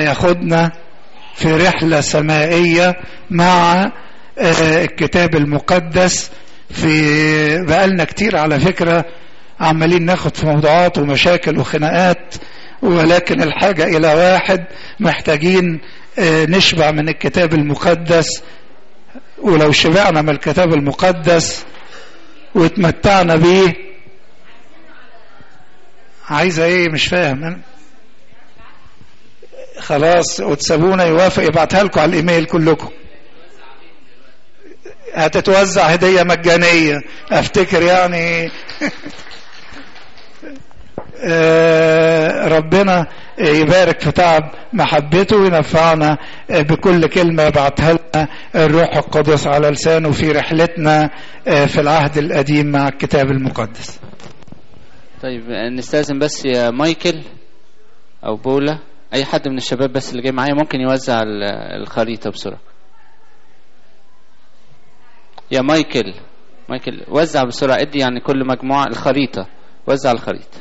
هياخدنا في رحلة سمائية مع الكتاب المقدس في بقالنا كتير على فكرة عمالين ناخد في موضوعات ومشاكل وخناقات ولكن الحاجة إلى واحد محتاجين نشبع من الكتاب المقدس ولو شبعنا من الكتاب المقدس واتمتعنا بيه عايزة ايه مش فاهم خلاص وتسابونا يوافق يبعتها لكم على الايميل كلكم هتتوزع هدية مجانية افتكر يعني ربنا يبارك في تعب محبته وينفعنا بكل كلمة يبعتها لنا الروح القدس على لسانه في رحلتنا في العهد القديم مع الكتاب المقدس طيب نستاذن بس يا مايكل او بولا اي حد من الشباب بس اللي جاي معايا ممكن يوزع الخريطة بسرعة يا مايكل مايكل وزع بسرعة ادي يعني كل مجموعة الخريطة وزع الخريطة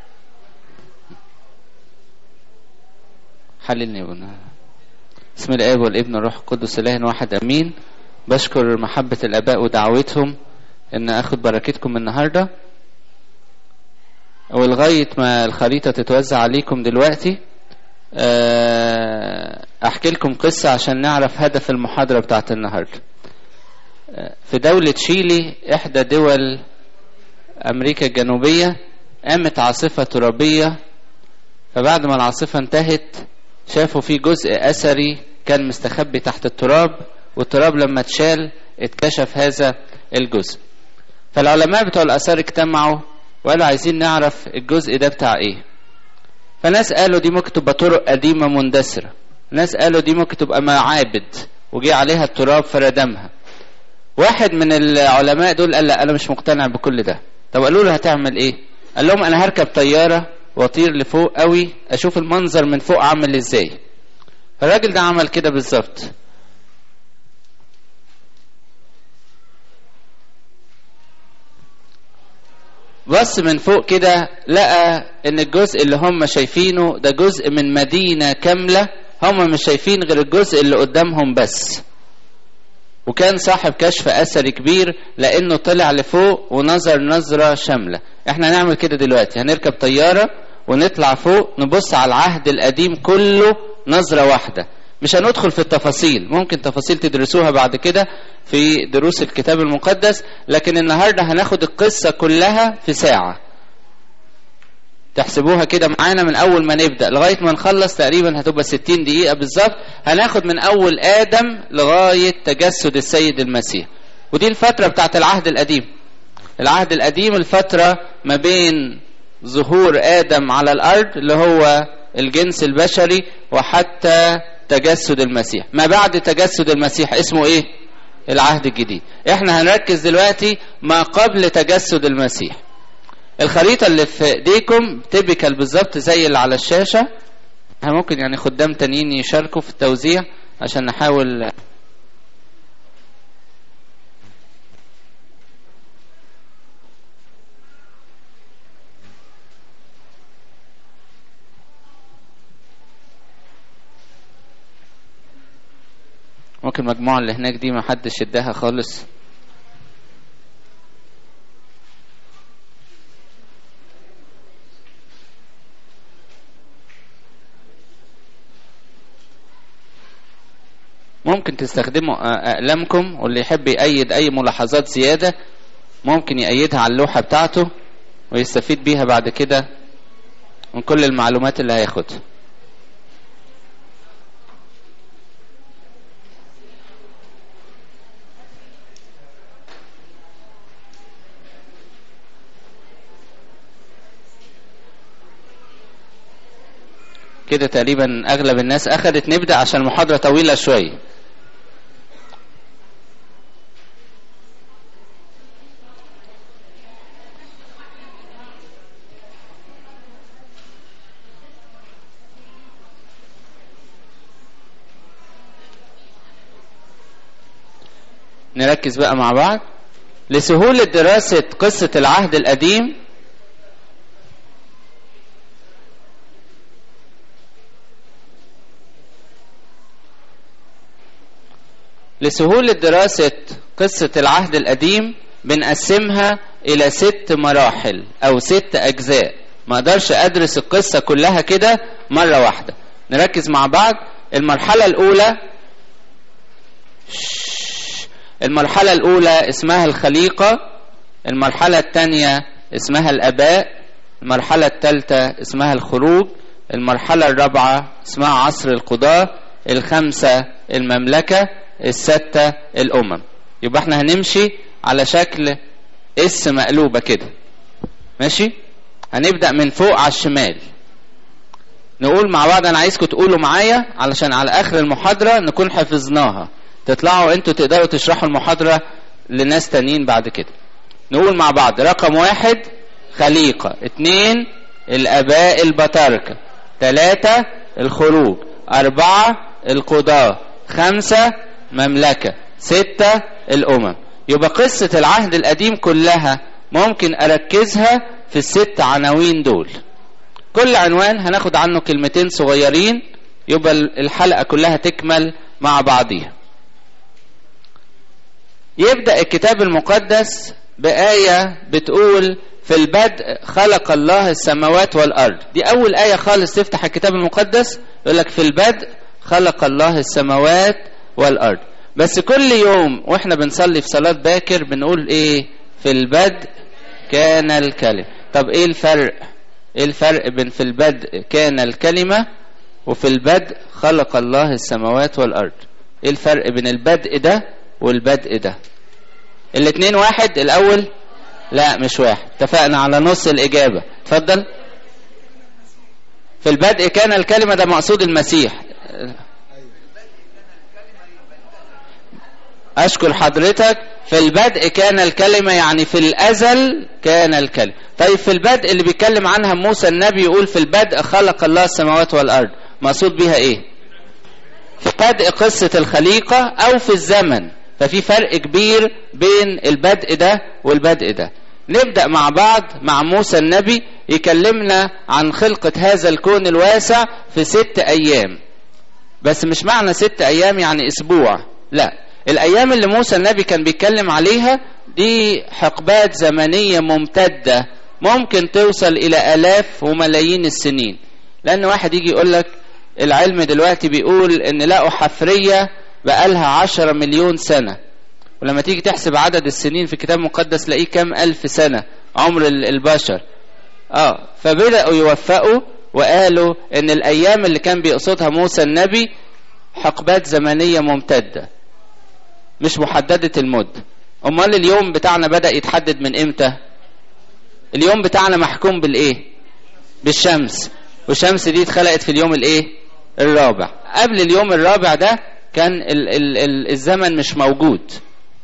حللني يا ابونا بسم الاب والابن والروح القدس اله واحد امين بشكر محبة الاباء ودعوتهم ان اخد بركتكم النهاردة ولغاية ما الخريطة تتوزع عليكم دلوقتي احكي لكم قصة عشان نعرف هدف المحاضرة بتاعت النهاردة في دولة شيلي احدى دول امريكا الجنوبية قامت عاصفة ترابية فبعد ما العاصفة انتهت شافوا في جزء اثري كان مستخبي تحت التراب والتراب لما اتشال اتكشف هذا الجزء فالعلماء بتوع الاثار اجتمعوا وقالوا عايزين نعرف الجزء ده بتاع ايه فناس قالوا دي ممكن تبقى طرق قديمة مندثرة ناس قالوا دي ممكن تبقى معابد وجي عليها التراب فردمها واحد من العلماء دول قال لا انا مش مقتنع بكل ده طب قالوا له هتعمل ايه قال لهم انا هركب طيارة واطير لفوق قوي اشوف المنظر من فوق عامل ازاي الراجل ده عمل كده بالظبط بص من فوق كده لقى ان الجزء اللي هم شايفينه ده جزء من مدينة كاملة هم مش شايفين غير الجزء اللي قدامهم بس وكان صاحب كشف اثري كبير لانه طلع لفوق ونظر نظرة شاملة احنا هنعمل كده دلوقتي هنركب طيارة ونطلع فوق نبص على العهد القديم كله نظرة واحدة مش هندخل في التفاصيل ممكن تفاصيل تدرسوها بعد كده في دروس الكتاب المقدس لكن النهاردة هناخد القصة كلها في ساعة تحسبوها كده معانا من أول ما نبدأ لغاية ما نخلص تقريبا هتبقى 60 دقيقة بالظبط هناخد من أول آدم لغاية تجسد السيد المسيح ودي الفترة بتاعت العهد القديم العهد القديم الفترة ما بين ظهور آدم على الأرض اللي هو الجنس البشري وحتى تجسد المسيح ما بعد تجسد المسيح اسمه ايه العهد الجديد احنا هنركز دلوقتي ما قبل تجسد المسيح الخريطة اللي في ايديكم تبكل بالظبط زي اللي على الشاشة ممكن يعني خدام تانيين يشاركوا في التوزيع عشان نحاول ممكن المجموعة اللي هناك دي ما حدش اداها خالص ممكن تستخدموا أقلامكم واللي يحب يأيد أي ملاحظات زيادة ممكن يأيدها على اللوحة بتاعته ويستفيد بيها بعد كده من كل المعلومات اللي هياخدها كده تقريبا اغلب الناس اخدت نبدا عشان المحاضره طويله شويه نركز بقى مع بعض لسهولة دراسة قصة العهد القديم لسهولة دراسة قصة العهد القديم بنقسمها إلى ست مراحل أو ست أجزاء ما أقدرش أدرس القصة كلها كده مرة واحدة نركز مع بعض المرحلة الأولى المرحلة الأولى اسمها الخليقة المرحلة الثانية اسمها الآباء المرحلة الثالثة اسمها الخروج المرحلة الرابعة اسمها عصر القضاء الخامسة المملكة الستة الأمم يبقى احنا هنمشي على شكل اس مقلوبة كده ماشي هنبدأ من فوق على الشمال نقول مع بعض انا عايزكم تقولوا معايا علشان على اخر المحاضرة نكون حفظناها تطلعوا انتوا تقدروا تشرحوا المحاضرة لناس تانيين بعد كده نقول مع بعض رقم واحد خليقة اتنين الاباء البطاركة تلاتة الخروج اربعة القضاة خمسة مملكة ستة الامم يبقى قصة العهد القديم كلها ممكن اركزها في الست عناوين دول كل عنوان هناخد عنه كلمتين صغيرين يبقى الحلقة كلها تكمل مع بعضيها يبدأ الكتاب المقدس بآية بتقول في البدء خلق الله السماوات والأرض دي أول آية خالص تفتح الكتاب المقدس يقول لك في البدء خلق الله السماوات والأرض بس كل يوم واحنا بنصلي في صلاة باكر بنقول ايه في البدء كان الكلمة طب ايه الفرق ايه الفرق بين في البدء كان الكلمة وفي البدء خلق الله السماوات والأرض ايه الفرق بين البدء ده والبدء ده الاتنين واحد الاول لا مش واحد اتفقنا على نص الاجابة اتفضل في البدء كان الكلمة ده مقصود المسيح أشكر حضرتك في البدء كان الكلمة يعني في الأزل كان الكلمة طيب في البدء اللي بيتكلم عنها موسى النبي يقول في البدء خلق الله السماوات والأرض مقصود بيها إيه في بدء قصة الخليقة أو في الزمن ففي فرق كبير بين البدء ده والبدء ده نبدأ مع بعض مع موسى النبي يكلمنا عن خلقة هذا الكون الواسع في ست أيام بس مش معنى ست أيام يعني أسبوع لا الأيام اللي موسى النبي كان بيتكلم عليها دي حقبات زمنية ممتدة ممكن توصل إلى آلاف وملايين السنين لأن واحد يجي يقول لك العلم دلوقتي بيقول إن لقوا حفرية بقالها عشرة مليون سنة ولما تيجي تحسب عدد السنين في الكتاب المقدس تلاقيه كام ألف سنة عمر البشر اه فبدأوا يوفقوا وقالوا ان الايام اللي كان بيقصدها موسى النبي حقبات زمنية ممتدة مش محددة المدة امال اليوم بتاعنا بدأ يتحدد من امتى اليوم بتاعنا محكوم بالايه بالشمس والشمس دي اتخلقت في اليوم الايه الرابع قبل اليوم الرابع ده كان ال ال ال الزمن مش موجود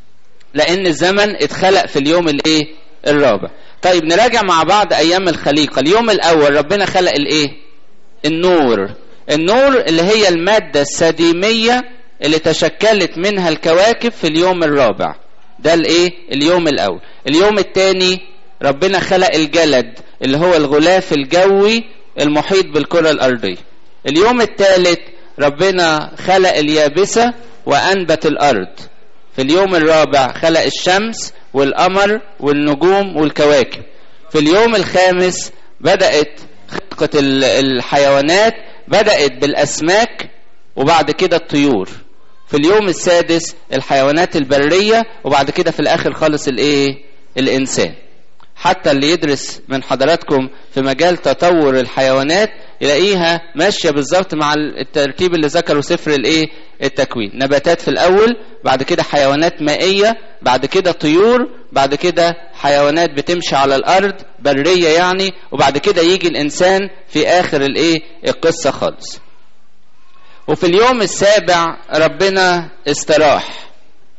لان الزمن اتخلق في اليوم الايه الرابع طيب نراجع مع بعض ايام الخليقة اليوم الاول ربنا خلق الايه النور النور اللي هي المادة السديمية اللي تشكلت منها الكواكب في اليوم الرابع ده الايه اليوم الاول اليوم الثاني ربنا خلق الجلد اللي هو الغلاف الجوي المحيط بالكرة الارضية اليوم الثالث ربنا خلق اليابسة وانبت الارض في اليوم الرابع خلق الشمس والقمر والنجوم والكواكب في اليوم الخامس بدأت خلقة الحيوانات بدأت بالأسماك وبعد كده الطيور في اليوم السادس الحيوانات البرية وبعد كده في الآخر خالص الإيه الإنسان حتى اللي يدرس من حضراتكم في مجال تطور الحيوانات يلاقيها ماشية بالظبط مع الترتيب اللي ذكره سفر الايه التكوين نباتات في الاول بعد كده حيوانات مائية بعد كده طيور بعد كده حيوانات بتمشي على الارض برية يعني وبعد كده يجي الانسان في اخر الايه القصة خالص وفي اليوم السابع ربنا استراح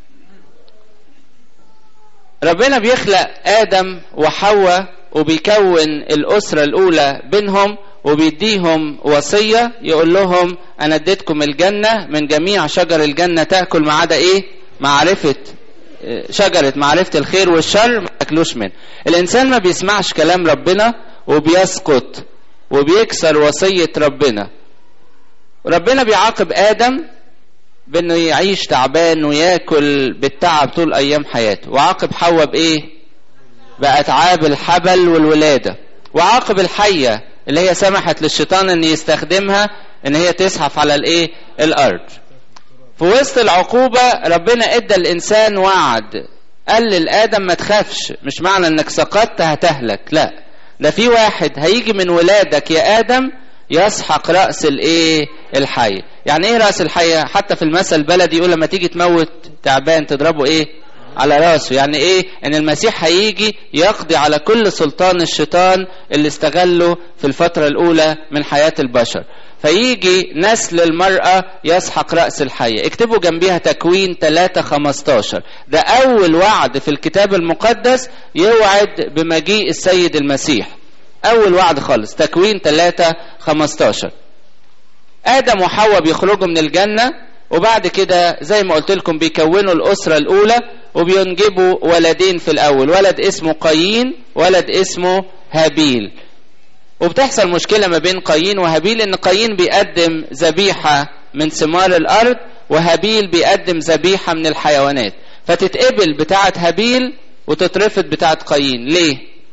ربنا بيخلق آدم وحواء وبيكون الأسرة الأولى بينهم وبيديهم وصية يقول لهم أنا اديتكم الجنة من جميع شجر الجنة تأكل ما عدا إيه معرفة شجرة معرفة الخير والشر ما تاكلوش منه الإنسان ما بيسمعش كلام ربنا وبيسقط وبيكسر وصية ربنا ربنا بيعاقب آدم بانه يعيش تعبان وياكل بالتعب طول ايام حياته وعاقب حواء بايه باتعاب الحبل والولاده وعاقب الحيه اللي هي سمحت للشيطان ان يستخدمها ان هي تزحف على الايه الارض في وسط العقوبه ربنا ادى الانسان وعد قال للادم ما تخافش مش معنى انك سقطت هتهلك لا ده في واحد هيجي من ولادك يا ادم يسحق راس الايه الحيه يعني ايه راس الحيه حتى في المثل البلدي يقول لما تيجي تموت تعبان تضربه ايه على راسه يعني ايه ان المسيح هيجي يقضي على كل سلطان الشيطان اللي استغله في الفترة الاولى من حياة البشر فيجي نسل المرأة يسحق رأس الحية اكتبوا جنبيها تكوين 3 15 ده اول وعد في الكتاب المقدس يوعد بمجيء السيد المسيح اول وعد خالص تكوين 3 15 ادم وحواء بيخرجوا من الجنة وبعد كده زي ما قلت لكم بيكونوا الاسرة الاولى وبينجبوا ولدين في الاول ولد اسمه قايين ولد اسمه هابيل وبتحصل مشكلة ما بين قايين وهابيل ان قايين بيقدم ذبيحة من ثمار الارض وهابيل بيقدم ذبيحة من الحيوانات فتتقبل بتاعة هابيل وتترفض بتاعة قايين ليه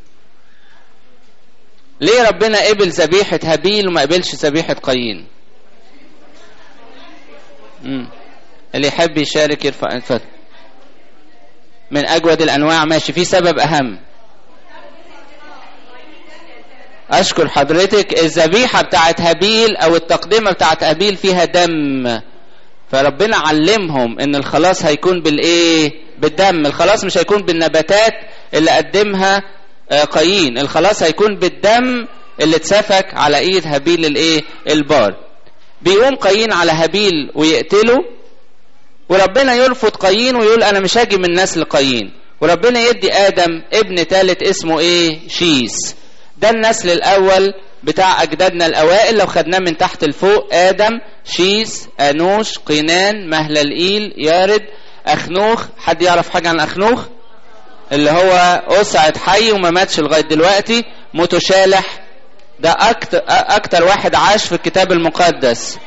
ليه ربنا قبل ذبيحة هابيل وما قبلش ذبيحة قايين مم. اللي يحب يشارك يرفع اتفضل من اجود الانواع ماشي في سبب اهم اشكر حضرتك الذبيحه بتاعت هابيل او التقدمه بتاعت هابيل فيها دم فربنا علمهم ان الخلاص هيكون بالايه بالدم الخلاص مش هيكون بالنباتات اللي قدمها قايين الخلاص هيكون بالدم اللي اتسفك على ايد هابيل الايه البار بيقوم قايين على هابيل ويقتله وربنا يرفض قايين ويقول انا مش هاجي من نسل قايين وربنا يدي ادم ابن ثالث اسمه ايه شيس ده النسل الاول بتاع اجدادنا الاوائل لو خدناه من تحت لفوق ادم شيس انوش قينان مهللئيل يارد اخنوخ حد يعرف حاجه عن اخنوخ اللي هو اسعد حي وما ماتش لغايه دلوقتي متشالح ده اكتر اكتر واحد عاش في الكتاب المقدس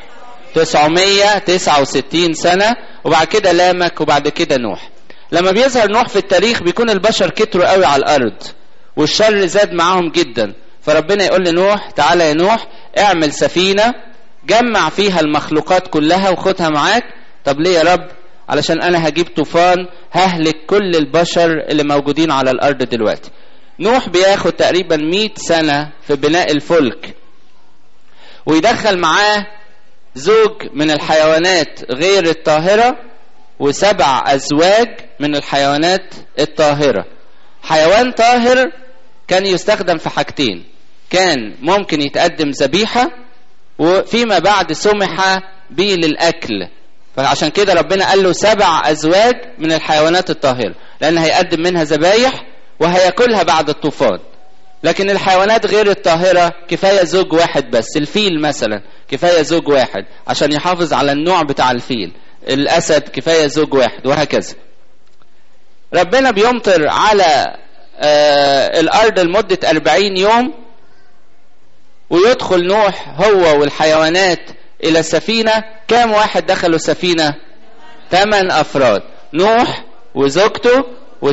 969 سنة وبعد كده لامك وبعد كده نوح لما بيظهر نوح في التاريخ بيكون البشر كتروا قوي على الأرض والشر زاد معاهم جدا فربنا يقول لنوح تعالى يا نوح اعمل سفينة جمع فيها المخلوقات كلها وخدها معاك طب ليه يا رب علشان انا هجيب طوفان ههلك كل البشر اللي موجودين على الارض دلوقتي نوح بياخد تقريبا 100 سنة في بناء الفلك ويدخل معاه زوج من الحيوانات غير الطاهرة وسبع أزواج من الحيوانات الطاهرة حيوان طاهر كان يستخدم في حاجتين كان ممكن يتقدم ذبيحة وفيما بعد سمح به للأكل فعشان كده ربنا قال له سبع أزواج من الحيوانات الطاهرة لأن هيقدم منها ذبايح وهياكلها بعد الطوفان لكن الحيوانات غير الطاهرة كفاية زوج واحد بس الفيل مثلا كفاية زوج واحد عشان يحافظ على النوع بتاع الفيل الأسد كفاية زوج واحد وهكذا ربنا بيمطر على آه الأرض لمدة أربعين يوم ويدخل نوح هو والحيوانات إلى السفينة كام واحد دخلوا السفينة ثمان أفراد نوح وزوجته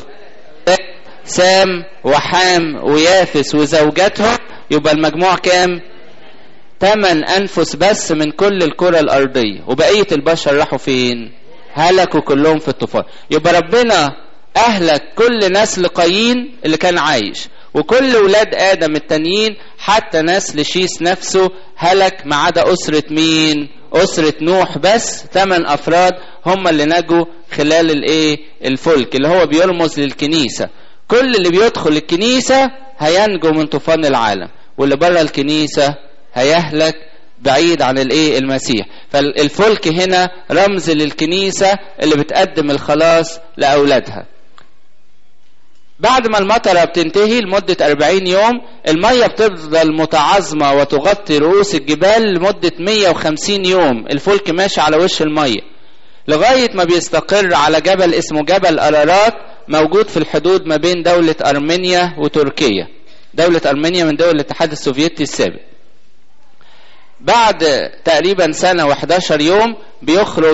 سام وحام ويافس وزوجاتهم يبقى المجموع كام تمن أنفس بس من كل الكرة الأرضية وبقية البشر راحوا فين هلكوا كلهم في الطوفان يبقى ربنا أهلك كل نسل قايين اللي كان عايش وكل ولاد آدم التانيين حتى نسل شيس نفسه هلك ما عدا أسرة مين أسرة نوح بس ثمان أفراد هم اللي نجوا خلال الإيه الفلك اللي هو بيرمز للكنيسة كل اللي بيدخل الكنيسة هينجو من طوفان العالم واللي بره الكنيسة هيهلك بعيد عن الايه المسيح فالفلك هنا رمز للكنيسة اللي بتقدم الخلاص لأولادها بعد ما المطرة بتنتهي لمدة 40 يوم المية بتفضل متعظمة وتغطي رؤوس الجبال لمدة 150 يوم الفلك ماشي على وش المية لغاية ما بيستقر على جبل اسمه جبل أرارات موجود في الحدود ما بين دولة أرمينيا وتركيا دولة أرمينيا من دول الاتحاد السوفيتي السابق بعد تقريبا سنة و11 يوم بيخرج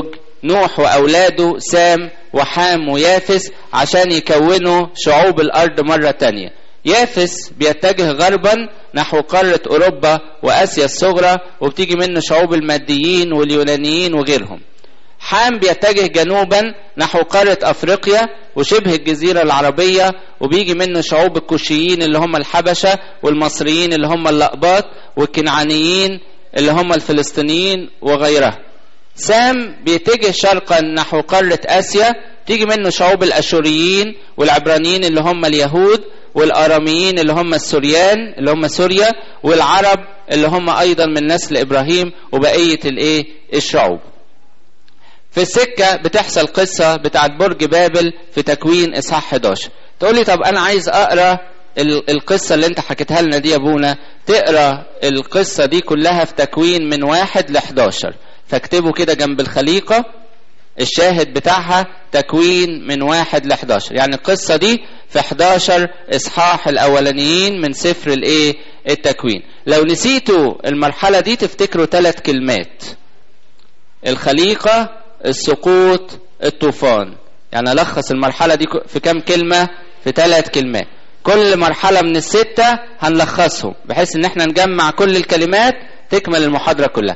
نوح وأولاده سام وحام ويافس عشان يكونوا شعوب الأرض مرة تانية يافس بيتجه غربا نحو قارة أوروبا وآسيا الصغرى وبتيجي منه شعوب الماديين واليونانيين وغيرهم حام بيتجه جنوبا نحو قارة أفريقيا وشبه الجزيرة العربية وبيجي منه شعوب الكوشيين اللي هم الحبشة والمصريين اللي هم اللقباط والكنعانيين اللي هم الفلسطينيين وغيرها سام بيتجه شرقا نحو قارة آسيا تيجي منه شعوب الأشوريين والعبرانيين اللي هم اليهود والآراميين اللي هم السوريان اللي هم سوريا والعرب اللي هم أيضا من نسل إبراهيم وبقية الإيه الشعوب في السكة بتحصل قصة بتاعت برج بابل في تكوين إصحاح 11 تقول لي طب أنا عايز أقرأ القصة اللي أنت حكيتها لنا دي يا أبونا تقرأ القصة دي كلها في تكوين من واحد ل 11 فاكتبوا كده جنب الخليقة الشاهد بتاعها تكوين من واحد ل 11 يعني القصة دي في 11 إصحاح الأولانيين من سفر الإيه التكوين لو نسيتوا المرحلة دي تفتكروا ثلاث كلمات الخليقة السقوط الطوفان يعني ألخص المرحلة دي في كام كلمة في ثلاث كلمات كل مرحلة من الستة هنلخصهم بحيث ان احنا نجمع كل الكلمات تكمل المحاضرة كلها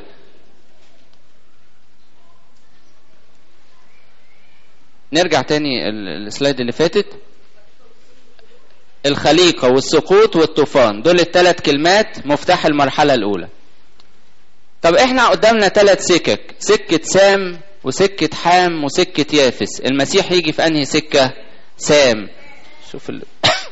نرجع تاني السلايد اللي فاتت الخليقة والسقوط والطوفان دول الثلاث كلمات مفتاح المرحلة الأولى طب احنا قدامنا ثلاث سكك سكة سام وسكة حام وسكة يافس المسيح يجي في انهي سكة سام شوف ال...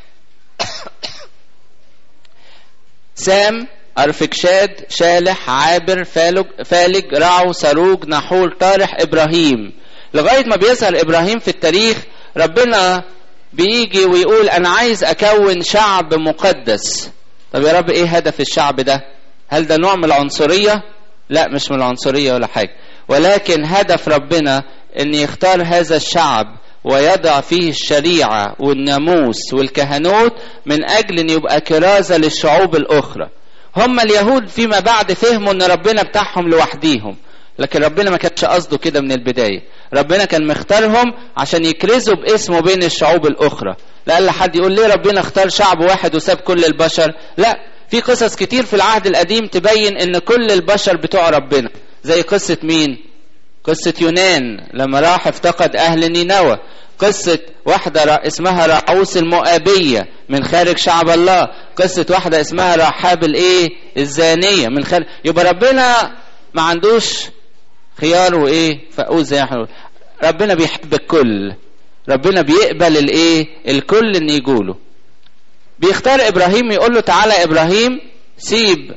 سام أرفكشاد شالح عابر فالج, فالج رعو سروج نحول طارح إبراهيم لغاية ما بيظهر إبراهيم في التاريخ ربنا بيجي ويقول أنا عايز أكون شعب مقدس طب يا رب إيه هدف الشعب ده هل ده نوع من العنصرية لا مش من العنصرية ولا حاجة ولكن هدف ربنا أن يختار هذا الشعب ويضع فيه الشريعة والناموس والكهنوت من أجل أن يبقى كرازة للشعوب الأخرى هم اليهود فيما بعد فهموا أن ربنا بتاعهم لوحديهم لكن ربنا ما كانش قصده كده من البداية ربنا كان مختارهم عشان يكرزوا باسمه بين الشعوب الأخرى لألا حد يقول ليه ربنا اختار شعب واحد وساب كل البشر لا في قصص كتير في العهد القديم تبين ان كل البشر بتوع ربنا زي قصة مين قصة يونان لما راح افتقد أهل نينوى قصة واحدة اسمها رعوس المؤابية من خارج شعب الله قصة واحدة اسمها رحاب الايه الزانية من خارج يبقى ربنا ما عندوش خيار وايه فقوز زي احنا ربنا بيحب الكل ربنا بيقبل الايه الكل ان يقوله بيختار ابراهيم يقول له تعالى ابراهيم سيب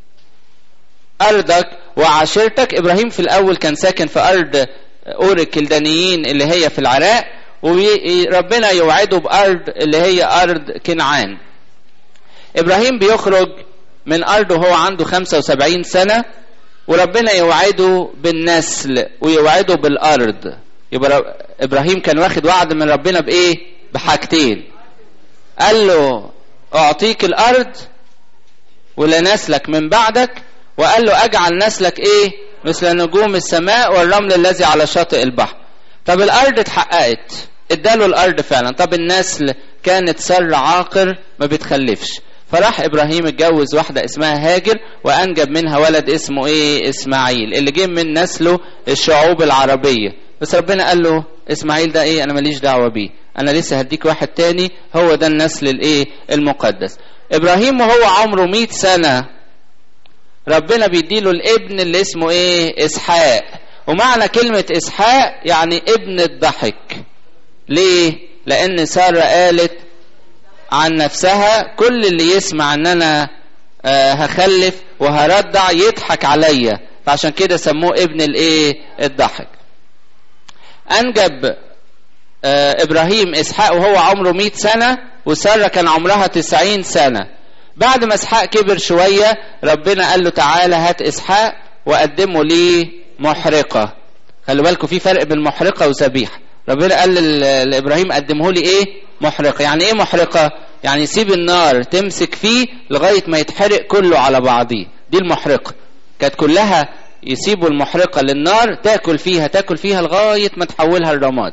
ارضك وعشيرتك ابراهيم في الاول كان ساكن في ارض اور الكلدانيين اللي هي في العراق وربنا يوعده بارض اللي هي ارض كنعان ابراهيم بيخرج من ارضه وهو عنده 75 سنه وربنا يوعده بالنسل ويوعده بالارض يبقى ابراهيم كان واخد وعد من ربنا بايه بحاجتين قال له اعطيك الارض ولنسلك من بعدك وقال له اجعل نسلك ايه مثل نجوم السماء والرمل الذي على شاطئ البحر طب الارض اتحققت اداله الارض فعلا طب النسل كانت سر عاقر ما بتخلفش فراح ابراهيم اتجوز واحده اسمها هاجر وانجب منها ولد اسمه ايه اسماعيل اللي جه من نسله الشعوب العربيه بس ربنا قال له اسماعيل ده ايه انا ماليش دعوه بيه انا لسه هديك واحد تاني هو ده النسل الايه المقدس ابراهيم وهو عمره 100 سنه ربنا بيديله الابن اللي اسمه ايه اسحاق ومعنى كلمه اسحاق يعني ابن الضحك ليه لان ساره قالت عن نفسها كل اللي يسمع ان انا آه هخلف وهرضع يضحك عليا فعشان كده سموه ابن الايه الضحك انجب آه ابراهيم اسحاق وهو عمره 100 سنه وساره كان عمرها 90 سنه بعد ما اسحاق كبر شويه ربنا قال له تعالى هات اسحاق وقدمه لي محرقه خلي بالكم في فرق بين محرقه وذبيحه ربنا قال لابراهيم قدمه لي ايه محرقه يعني ايه محرقه يعني سيب النار تمسك فيه لغايه ما يتحرق كله على بعضيه دي المحرقه كانت كلها يسيبوا المحرقة للنار تاكل فيها تاكل فيها لغاية ما تحولها لرماد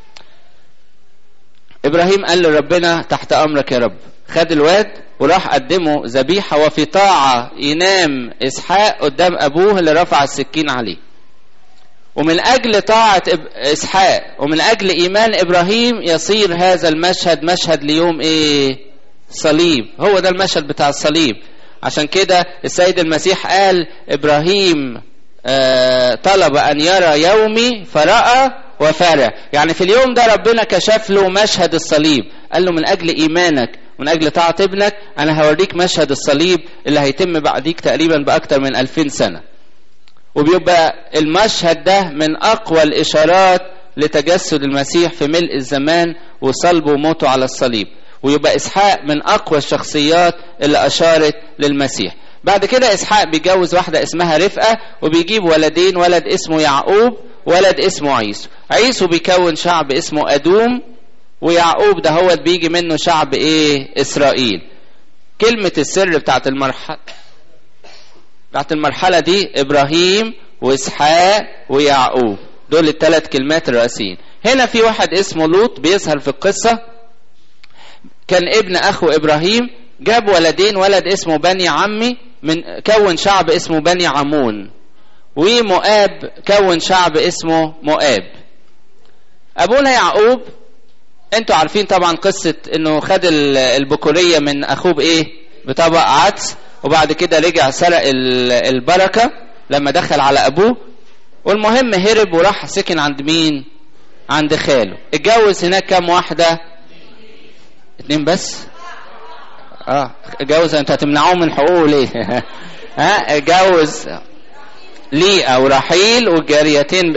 إبراهيم قال لربنا تحت أمرك يا رب خد الواد وراح قدمه ذبيحة وفي طاعة ينام إسحاق قدام أبوه اللي رفع السكين عليه ومن أجل طاعة إسحاق ومن أجل إيمان إبراهيم يصير هذا المشهد مشهد ليوم إيه صليب هو ده المشهد بتاع الصليب عشان كده السيد المسيح قال إبراهيم آه طلب أن يرى يومي فرأى وفرح يعني في اليوم ده ربنا كشف له مشهد الصليب قال له من أجل إيمانك من أجل طاعة ابنك أنا هوريك مشهد الصليب اللي هيتم بعديك تقريبا بأكتر من ألفين سنة وبيبقى المشهد ده من أقوى الإشارات لتجسد المسيح في ملء الزمان وصلبه وموته على الصليب ويبقى إسحاق من أقوى الشخصيات اللي أشارت للمسيح بعد كده إسحاق بيجوز واحدة اسمها رفقة وبيجيب ولدين ولد اسمه يعقوب ولد اسمه عيسو عيسو بيكون شعب اسمه أدوم ويعقوب ده هو بيجي منه شعب ايه اسرائيل كلمة السر بتاعت المرحلة بتاعت المرحلة دي ابراهيم واسحاق ويعقوب دول الثلاث كلمات الرئيسيين هنا في واحد اسمه لوط بيظهر في القصة كان ابن اخو ابراهيم جاب ولدين ولد اسمه بني عمي من كون شعب اسمه بني عمون ومؤاب كون شعب اسمه مؤاب ابونا يعقوب انتوا عارفين طبعا قصة انه خد البكورية من اخوه بايه بطبق عدس وبعد كده رجع سرق البركة لما دخل على ابوه والمهم هرب وراح سكن عند مين عند خاله اتجوز هناك كام واحدة اتنين بس اه اتجوز انت هتمنعوه من حقوقه ليه ها اتجوز ليئة ورحيل والجاريتين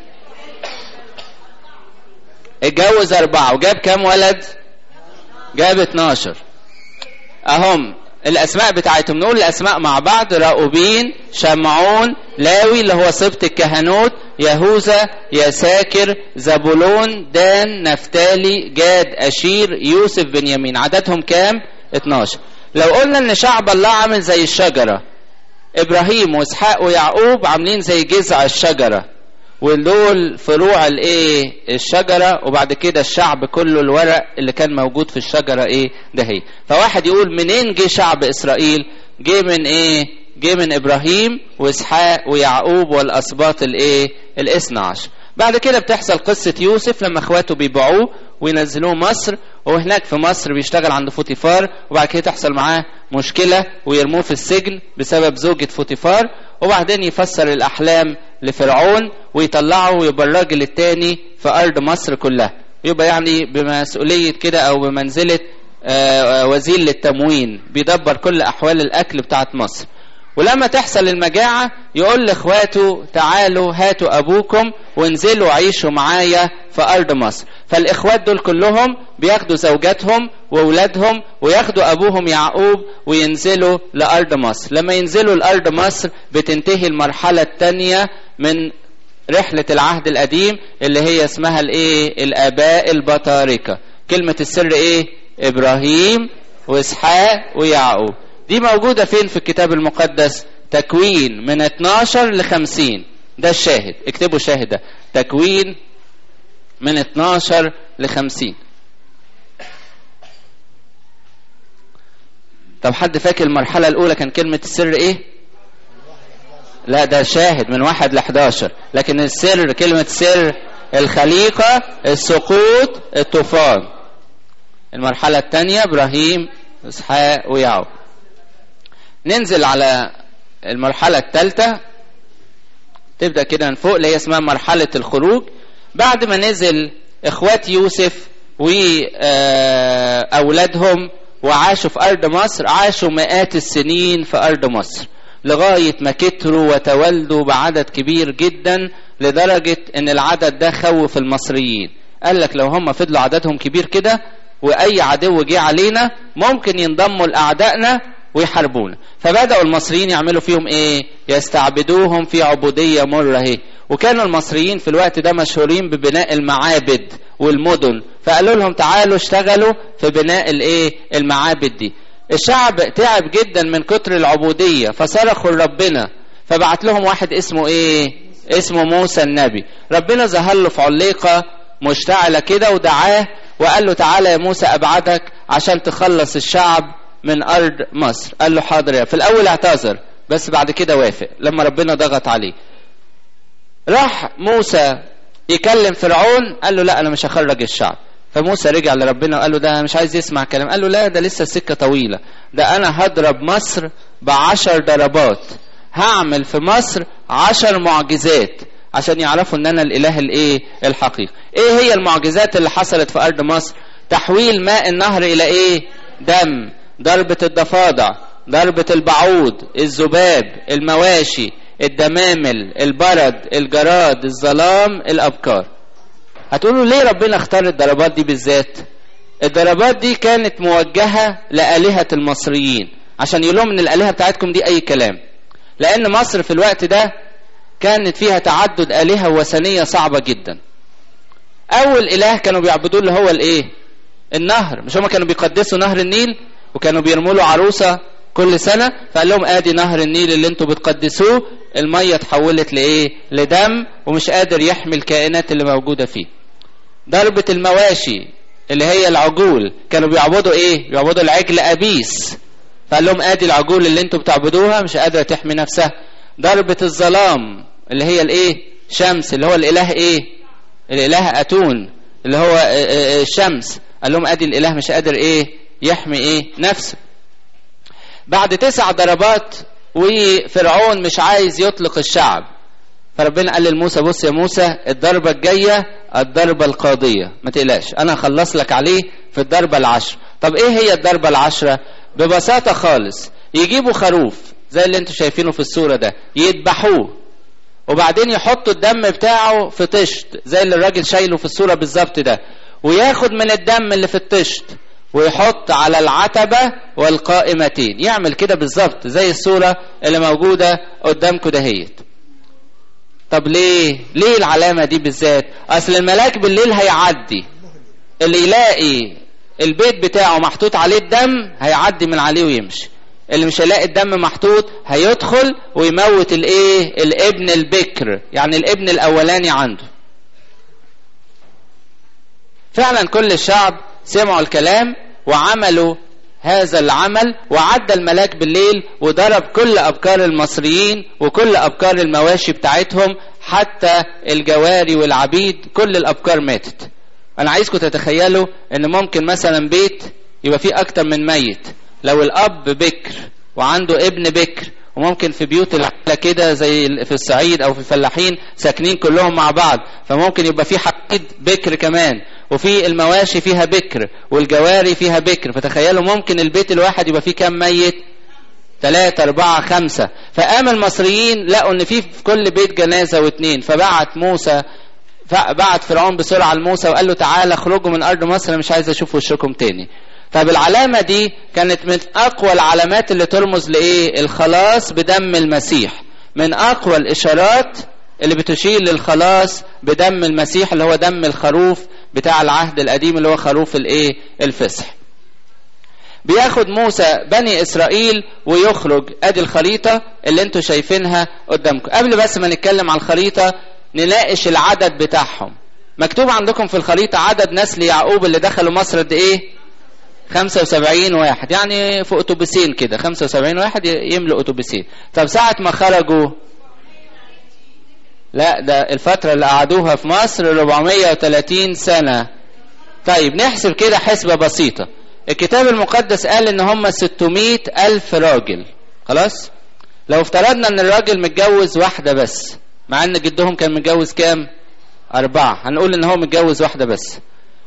اتجوز أربعة وجاب كام ولد؟ جاب 12 أهم الأسماء بتاعتهم نقول الأسماء مع بعض راؤوبين شمعون لاوي اللي هو سبط الكهنوت يهوذا يساكر زبولون دان نفتالي جاد أشير يوسف بنيامين عددهم كام؟ 12 لو قلنا ان شعب الله عامل زي الشجرة ابراهيم واسحاق ويعقوب عاملين زي جذع الشجره ودول فروع الايه الشجره وبعد كده الشعب كله الورق اللي كان موجود في الشجره ايه ده هي فواحد يقول منين جه شعب اسرائيل جه من ايه جه من ابراهيم واسحاق ويعقوب والاسباط الايه الاثنى عشر بعد كده بتحصل قصة يوسف لما اخواته بيبيعوه وينزلوه مصر وهناك في مصر بيشتغل عند فوتيفار وبعد كده تحصل معاه مشكلة ويرموه في السجن بسبب زوجة فوتيفار وبعدين يفسر الأحلام لفرعون ويطلعه ويبقى الراجل التاني في أرض مصر كلها يبقى يعني بمسؤولية كده أو بمنزلة وزير للتموين بيدبر كل أحوال الأكل بتاعت مصر ولما تحصل المجاعة يقول لإخواته تعالوا هاتوا أبوكم وانزلوا عيشوا معايا في أرض مصر فالإخوات دول كلهم بياخدوا زوجاتهم وأولادهم وياخدوا أبوهم يعقوب وينزلوا لأرض مصر لما ينزلوا لأرض مصر بتنتهي المرحلة الثانية من رحلة العهد القديم اللي هي اسمها الايه الآباء البطاركة كلمة السر ايه إبراهيم وإسحاق ويعقوب دي موجودة فين في الكتاب المقدس تكوين من 12 ل 50 ده الشاهد اكتبوا شاهد ده تكوين من 12 ل 50 طب حد فاكر المرحلة الأولى كان كلمة السر إيه؟ لا ده شاهد من واحد ل 11 لكن السر كلمة سر الخليقة السقوط الطوفان المرحلة الثانية إبراهيم إسحاق ويعقوب ننزل على المرحلة الثالثة تبدأ كده من فوق اللي هي اسمها مرحلة الخروج بعد ما نزل اخوات يوسف وأولادهم وعاشوا في أرض مصر عاشوا مئات السنين في أرض مصر لغاية ما كتروا وتولدوا بعدد كبير جدا لدرجة ان العدد ده خوف المصريين قال لك لو هم فضلوا عددهم كبير كده واي عدو جه علينا ممكن ينضموا لاعدائنا ويحاربونا فبدأوا المصريين يعملوا فيهم ايه يستعبدوهم في عبودية مرة اهي وكانوا المصريين في الوقت ده مشهورين ببناء المعابد والمدن فقالوا لهم تعالوا اشتغلوا في بناء الايه المعابد دي الشعب تعب جدا من كتر العبودية فصرخوا لربنا فبعت لهم واحد اسمه ايه اسمه موسى النبي ربنا ظهر له في عليقة مشتعلة كده ودعاه وقال له تعالى يا موسى ابعدك عشان تخلص الشعب من ارض مصر قال له حاضر يا في الاول اعتذر بس بعد كده وافق لما ربنا ضغط عليه راح موسى يكلم فرعون قال له لا انا مش هخرج الشعب فموسى رجع لربنا وقال له ده مش عايز يسمع كلام قال له لا ده لسه السكه طويله ده انا هضرب مصر بعشر ضربات هعمل في مصر عشر معجزات عشان يعرفوا ان انا الاله الايه الحقيقي ايه هي المعجزات اللي حصلت في ارض مصر تحويل ماء النهر الى ايه دم ضربة الضفادع ضربة البعوض الذباب المواشي الدمامل البرد الجراد الظلام الابكار هتقولوا ليه ربنا اختار الضربات دي بالذات الضربات دي كانت موجهة لآلهة المصريين عشان يقول لهم ان الآلهة بتاعتكم دي اي كلام لان مصر في الوقت ده كانت فيها تعدد آلهة وثنية صعبة جدا اول اله كانوا بيعبدوه اللي هو الايه النهر مش هما كانوا بيقدسوا نهر النيل وكانوا بيرموا له عروسة كل سنة فقال لهم ادي نهر النيل اللي انتوا بتقدسوه المية اتحولت لايه لدم ومش قادر يحمي الكائنات اللي موجودة فيه ضربة المواشي اللي هي العجول كانوا بيعبدوا ايه بيعبدوا العجل ابيس فقال لهم ادي العجول اللي انتوا بتعبدوها مش قادرة تحمي نفسها ضربة الظلام اللي هي الايه شمس اللي هو الاله ايه الاله اتون اللي هو الشمس قال لهم ادي الاله مش قادر ايه يحمي ايه نفسه بعد تسع ضربات وفرعون مش عايز يطلق الشعب فربنا قال لموسى بص يا موسى الضربة الجاية الضربة القاضية ما تقلقش انا هخلص لك عليه في الضربة العشر طب ايه هي الضربة العشرة ببساطة خالص يجيبوا خروف زي اللي انتوا شايفينه في الصورة ده يذبحوه وبعدين يحطوا الدم بتاعه في طشت زي اللي الراجل شايله في الصورة بالظبط ده وياخد من الدم اللي في الطشت ويحط على العتبة والقائمتين يعمل كده بالظبط زي الصورة اللي موجودة قدامكم دهيت طب ليه ليه العلامة دي بالذات اصل الملاك بالليل هيعدي اللي يلاقي البيت بتاعه محطوط عليه الدم هيعدي من عليه ويمشي اللي مش هيلاقي الدم محطوط هيدخل ويموت الايه الابن البكر يعني الابن الاولاني عنده فعلا كل الشعب سمعوا الكلام وعملوا هذا العمل وعدى الملاك بالليل وضرب كل أبكار المصريين وكل أبكار المواشي بتاعتهم حتى الجواري والعبيد كل الأبكار ماتت أنا عايزكم تتخيلوا أن ممكن مثلا بيت يبقى فيه أكتر من ميت لو الأب بكر وعنده ابن بكر وممكن في بيوت العائلة كده زي في الصعيد أو في الفلاحين ساكنين كلهم مع بعض فممكن يبقى في حقيد بكر كمان وفي المواشي فيها بكر والجواري فيها بكر فتخيلوا ممكن البيت الواحد يبقى فيه كام ميت ثلاثة أربعة خمسة فقام المصريين لقوا إن في في كل بيت جنازة واثنين فبعت موسى بعت فرعون بسرعة لموسى وقال له تعالى اخرجوا من أرض مصر أنا مش عايز أشوف وشكم تاني طب العلامة دي كانت من أقوى العلامات اللي ترمز لإيه الخلاص بدم المسيح من أقوى الإشارات اللي بتشير للخلاص بدم المسيح اللي هو دم الخروف بتاع العهد القديم اللي هو خروف الايه الفصح بياخد موسى بني اسرائيل ويخرج ادي الخريطه اللي انتوا شايفينها قدامكم قبل بس ما نتكلم عن الخريطه نناقش العدد بتاعهم مكتوب عندكم في الخريطه عدد نسل يعقوب اللي دخلوا مصر قد ايه 75 واحد يعني في اتوبيسين كده 75 واحد يملوا اتوبيسين طب ساعه ما خرجوا لا ده الفترة اللي قعدوها في مصر 430 سنة طيب نحسب كده حسبة بسيطة الكتاب المقدس قال ان هم 600 ألف راجل خلاص لو افترضنا ان الراجل متجوز واحدة بس مع ان جدهم كان متجوز كام أربعة هنقول ان هو متجوز واحدة بس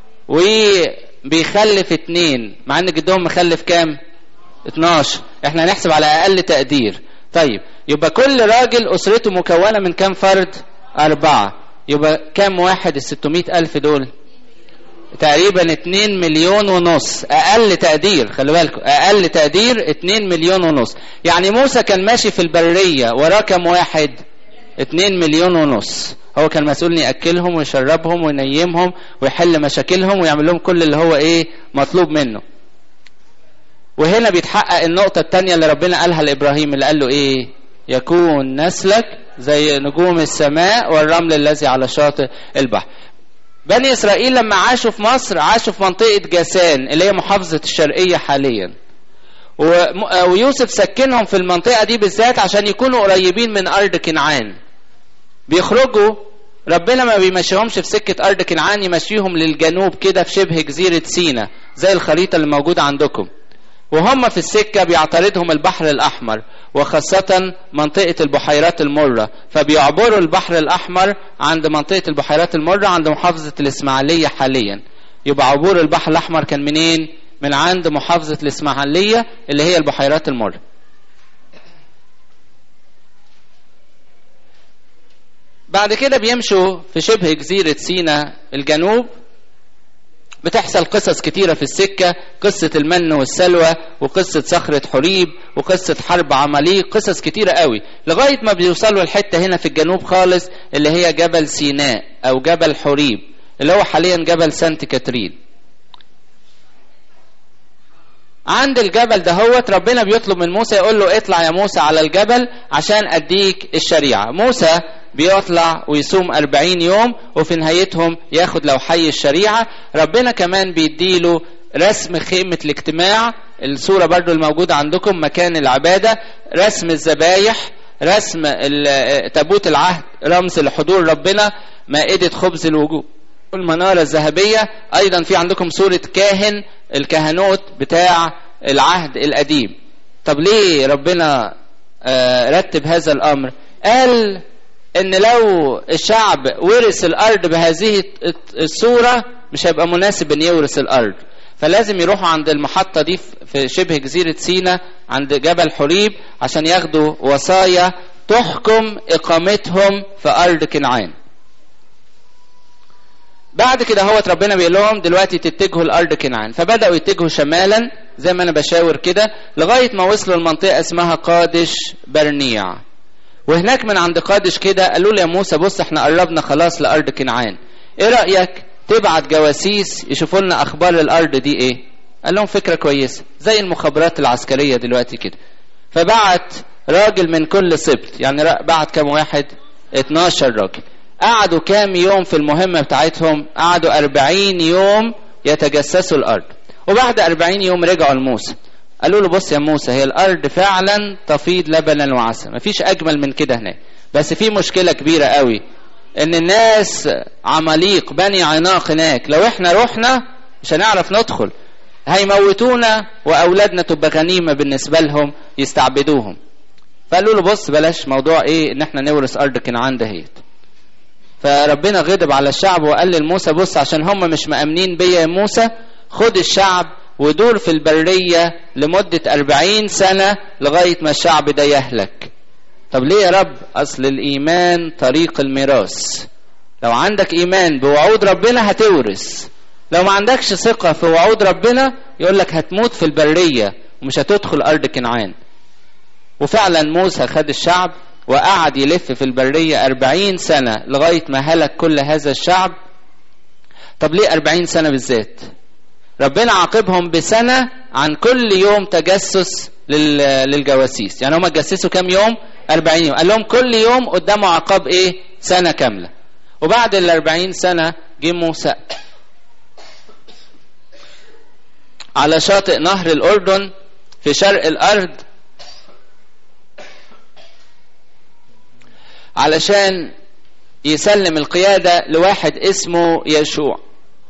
وبيخلف اتنين مع ان جدهم مخلف كام 12 احنا هنحسب على اقل تقدير طيب يبقى كل راجل أسرته مكونة من كام فرد أربعة يبقى كام واحد الستمائة ألف دول تقريبا اتنين مليون ونص أقل تقدير خلي بالكم أقل تقدير اتنين مليون ونص يعني موسى كان ماشي في البرية وراه كام واحد اتنين مليون ونص هو كان مسؤول يأكلهم ويشربهم وينيمهم ويحل مشاكلهم ويعمل لهم كل اللي هو ايه مطلوب منه وهنا بيتحقق النقطة التانية اللي ربنا قالها لإبراهيم اللي قال له إيه يكون نسلك زي نجوم السماء والرمل الذي على شاطئ البحر بني إسرائيل لما عاشوا في مصر عاشوا في منطقة جاسان اللي هي محافظة الشرقية حاليا ويوسف سكنهم في المنطقة دي بالذات عشان يكونوا قريبين من أرض كنعان بيخرجوا ربنا ما بيمشيهمش في سكة أرض كنعان يمشيهم للجنوب كده في شبه جزيرة سينا زي الخريطة اللي موجودة عندكم وهم في السكة بيعترضهم البحر الأحمر وخاصة منطقة البحيرات المرة فبيعبروا البحر الأحمر عند منطقة البحيرات المرة عند محافظة الإسماعيلية حاليا يبقى عبور البحر الأحمر كان منين؟ من عند محافظة الإسماعيلية اللي هي البحيرات المرة بعد كده بيمشوا في شبه جزيرة سينا الجنوب بتحصل قصص كتيرة في السكة قصة المن والسلوى وقصة صخرة حريب وقصة حرب عماليق قصص كتيرة قوي لغاية ما بيوصلوا الحتة هنا في الجنوب خالص اللي هي جبل سيناء أو جبل حريب اللي هو حاليا جبل سانت كاترين عند الجبل دهوت ربنا بيطلب من موسى يقول له اطلع يا موسى على الجبل عشان اديك الشريعة موسى بيطلع ويصوم أربعين يوم وفي نهايتهم ياخد لو حي الشريعة ربنا كمان بيديله رسم خيمة الاجتماع الصورة برضو الموجودة عندكم مكان العبادة رسم الذبايح رسم تابوت العهد رمز لحضور ربنا مائدة خبز الوجوه المنارة الذهبية أيضا في عندكم صورة كاهن الكهنوت بتاع العهد القديم طب ليه ربنا رتب هذا الأمر قال ان لو الشعب ورث الارض بهذه الصورة مش هيبقى مناسب ان يورث الارض فلازم يروحوا عند المحطة دي في شبه جزيرة سينا عند جبل حريب عشان ياخدوا وصايا تحكم اقامتهم في ارض كنعان بعد كده هوت ربنا بيقول لهم دلوقتي تتجهوا لارض كنعان فبداوا يتجهوا شمالا زي ما انا بشاور كده لغايه ما وصلوا لمنطقه اسمها قادش برنيع وهناك من عند قادش كده قالوا له يا موسى بص احنا قربنا خلاص لارض كنعان ايه رايك تبعت جواسيس يشوفوا لنا اخبار الارض دي ايه قال لهم فكره كويسه زي المخابرات العسكريه دلوقتي كده فبعت راجل من كل سبت يعني بعت كام واحد 12 راجل قعدوا كام يوم في المهمة بتاعتهم قعدوا 40 يوم يتجسسوا الأرض وبعد 40 يوم رجعوا لموسى قالوا له بص يا موسى هي الأرض فعلا تفيض لبنا وعسل مفيش أجمل من كده هناك بس في مشكلة كبيرة قوي إن الناس عماليق بني عناق هناك لو إحنا رحنا مش هنعرف ندخل هيموتونا وأولادنا تبقى غنيمة بالنسبة لهم يستعبدوهم فقالوا له بص بلاش موضوع إيه إن إحنا نورث أرض كنعان دهيت فربنا غضب على الشعب وقال لموسى بص عشان هم مش مأمنين بيا يا موسى خد الشعب ودور في البرية لمدة أربعين سنة لغاية ما الشعب ده يهلك طب ليه يا رب أصل الإيمان طريق الميراث لو عندك إيمان بوعود ربنا هتورث لو ما عندكش ثقة في وعود ربنا يقول لك هتموت في البرية ومش هتدخل أرض كنعان وفعلا موسى خد الشعب وقعد يلف في البرية أربعين سنة لغاية ما هلك كل هذا الشعب طب ليه أربعين سنة بالذات ربنا عاقبهم بسنة عن كل يوم تجسس للجواسيس يعني هم اتجسسوا كام يوم أربعين يوم قال لهم كل يوم قدامه عقاب ايه سنة كاملة وبعد الأربعين سنة جه موسى على شاطئ نهر الأردن في شرق الأرض علشان يسلم القيادة لواحد اسمه يشوع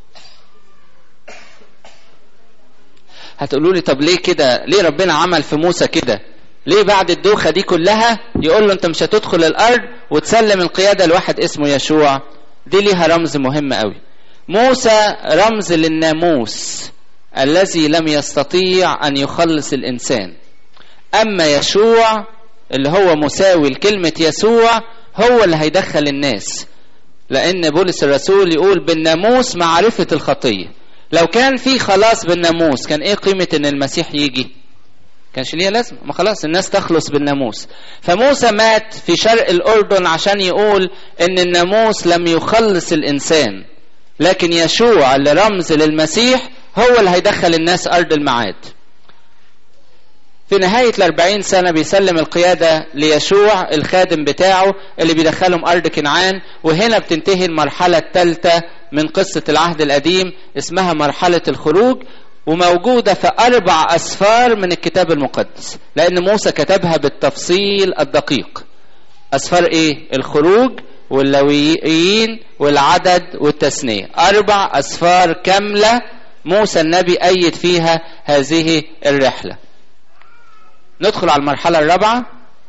هتقولوا لي طب ليه كده ليه ربنا عمل في موسى كده ليه بعد الدوخة دي كلها يقول له انت مش هتدخل الارض وتسلم القيادة لواحد اسمه يشوع دي ليها رمز مهم قوي موسى رمز للناموس الذي لم يستطيع ان يخلص الانسان اما يشوع اللي هو مساوي لكلمة يسوع هو اللي هيدخل الناس لأن بولس الرسول يقول بالناموس معرفة الخطية لو كان في خلاص بالناموس كان ايه قيمة ان المسيح يجي كانش ليها لازمة ما خلاص الناس تخلص بالناموس فموسى مات في شرق الأردن عشان يقول ان الناموس لم يخلص الإنسان لكن يشوع اللي رمز للمسيح هو اللي هيدخل الناس أرض المعاد في نهاية الأربعين سنة بيسلم القيادة ليشوع الخادم بتاعه اللي بيدخلهم أرض كنعان وهنا بتنتهي المرحلة الثالثة من قصة العهد القديم اسمها مرحلة الخروج وموجودة في أربع أسفار من الكتاب المقدس لأن موسى كتبها بالتفصيل الدقيق أسفار إيه؟ الخروج واللويين والعدد والتثنية أربع أسفار كاملة موسى النبي أيد فيها هذه الرحلة ندخل على المرحلة الرابعة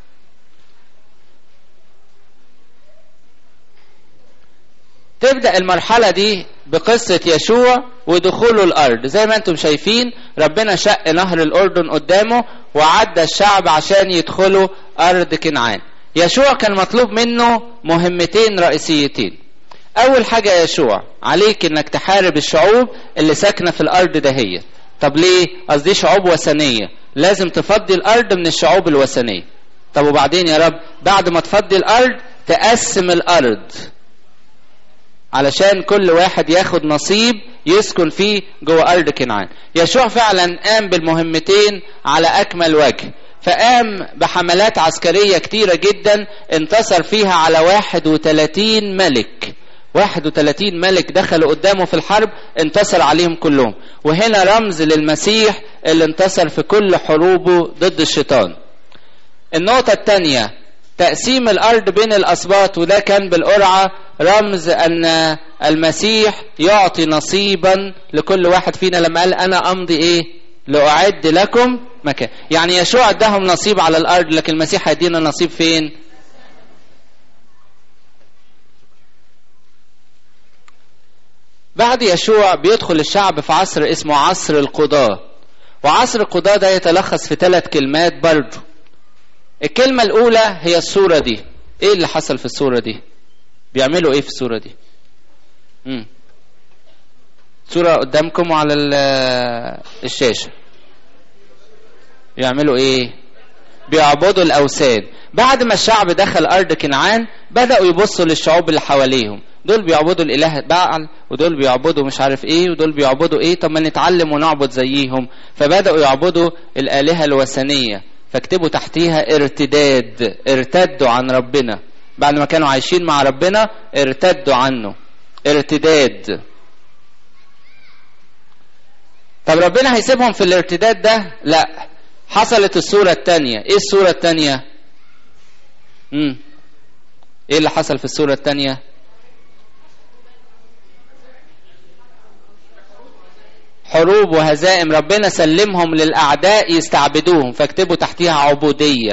تبدأ المرحلة دي بقصة يشوع ودخوله الأرض زي ما انتم شايفين ربنا شق نهر الأردن قدامه وعدى الشعب عشان يدخلوا أرض كنعان يشوع كان مطلوب منه مهمتين رئيسيتين أول حاجة يشوع عليك إنك تحارب الشعوب اللي ساكنة في الأرض دهية طب ليه؟ قصدي شعوب وثنية لازم تفضي الأرض من الشعوب الوثنية طب وبعدين يا رب بعد ما تفضي الأرض تقسم الأرض علشان كل واحد ياخد نصيب يسكن فيه جوه أرض كنعان يشوع فعلا قام بالمهمتين على أكمل وجه فقام بحملات عسكرية كتيرة جدا انتصر فيها على 31 ملك 31 ملك دخلوا قدامه في الحرب انتصر عليهم كلهم وهنا رمز للمسيح اللي انتصر في كل حروبه ضد الشيطان النقطة الثانية تقسيم الأرض بين الأسباط وده كان بالقرعة رمز أن المسيح يعطي نصيبا لكل واحد فينا لما قال أنا أمضي إيه لأعد لكم مكان يعني يشوع اداهم نصيب على الأرض لكن المسيح هيدينا نصيب فين بعد يشوع بيدخل الشعب في عصر اسمه عصر القضاة وعصر القضاة ده يتلخص في ثلاث كلمات برضه الكلمة الأولى هي الصورة دي إيه اللي حصل في الصورة دي بيعملوا إيه في الصورة دي مم. صورة قدامكم على الشاشة يعملوا إيه بيعبدوا الأوثان بعد ما الشعب دخل أرض كنعان بدأوا يبصوا للشعوب اللي حواليهم دول بيعبدوا الاله بعل ودول بيعبدوا مش عارف ايه ودول بيعبدوا ايه طب ما نتعلم ونعبد زيهم فبداوا يعبدوا الالهه الوثنيه فاكتبوا تحتيها ارتداد ارتدوا عن ربنا بعد ما كانوا عايشين مع ربنا ارتدوا عنه ارتداد طب ربنا هيسيبهم في الارتداد ده لا حصلت الصورة التانية ايه الصورة التانية امم ايه اللي حصل في الصورة التانية حروب وهزائم ربنا سلمهم للأعداء يستعبدوهم فاكتبوا تحتيها عبودية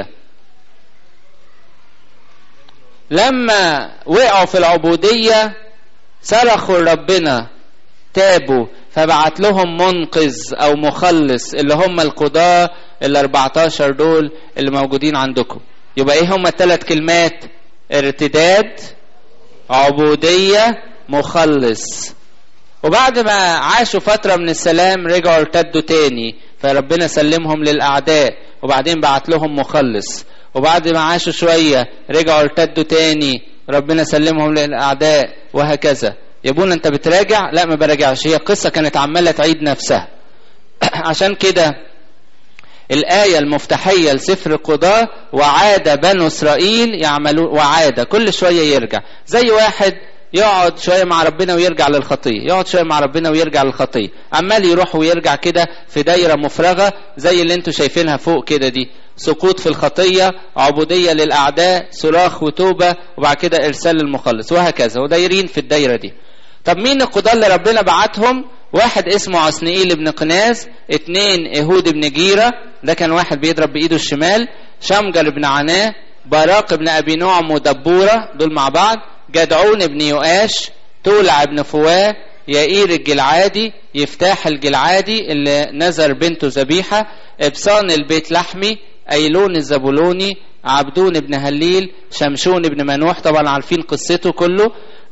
لما وقعوا في العبودية صرخوا ربنا تابوا فبعت لهم منقذ أو مخلص اللي هم القضاة ال 14 دول اللي موجودين عندكم يبقى ايه هم الثلاث كلمات ارتداد عبودية مخلص وبعد ما عاشوا فترة من السلام رجعوا ارتدوا تاني فربنا سلمهم للأعداء وبعدين بعت لهم مخلص وبعد ما عاشوا شوية رجعوا ارتدوا تاني ربنا سلمهم للأعداء وهكذا يا ابونا انت بتراجع لا ما براجعش هي قصة كانت عمالة تعيد نفسها عشان كده الآية المفتاحية لسفر القضاء وعاد بنو إسرائيل يعملون وعاد كل شوية يرجع زي واحد يقعد شويه مع ربنا ويرجع للخطيه يقعد شويه مع ربنا ويرجع للخطيه عمال يروح ويرجع كده في دايره مفرغه زي اللي انتوا شايفينها فوق كده دي سقوط في الخطيه عبوديه للاعداء صراخ وتوبه وبعد كده ارسال المخلص وهكذا ودايرين في الدايره دي طب مين القضاه اللي ربنا بعتهم واحد اسمه عسنئيل بن قناز اتنين ايهود بن جيره ده كان واحد بيضرب بايده الشمال شمجر بن عناه باراق بن ابي نعم ودبوره دول مع بعض جدعون بن يؤاش تولع بن فواه يائير الجلعادي يفتاح الجلعادي اللي نذر بنته ذبيحة إبصان البيت لحمي أيلون الزبولوني عبدون بن هليل شمشون بن منوح طبعا عارفين قصته كله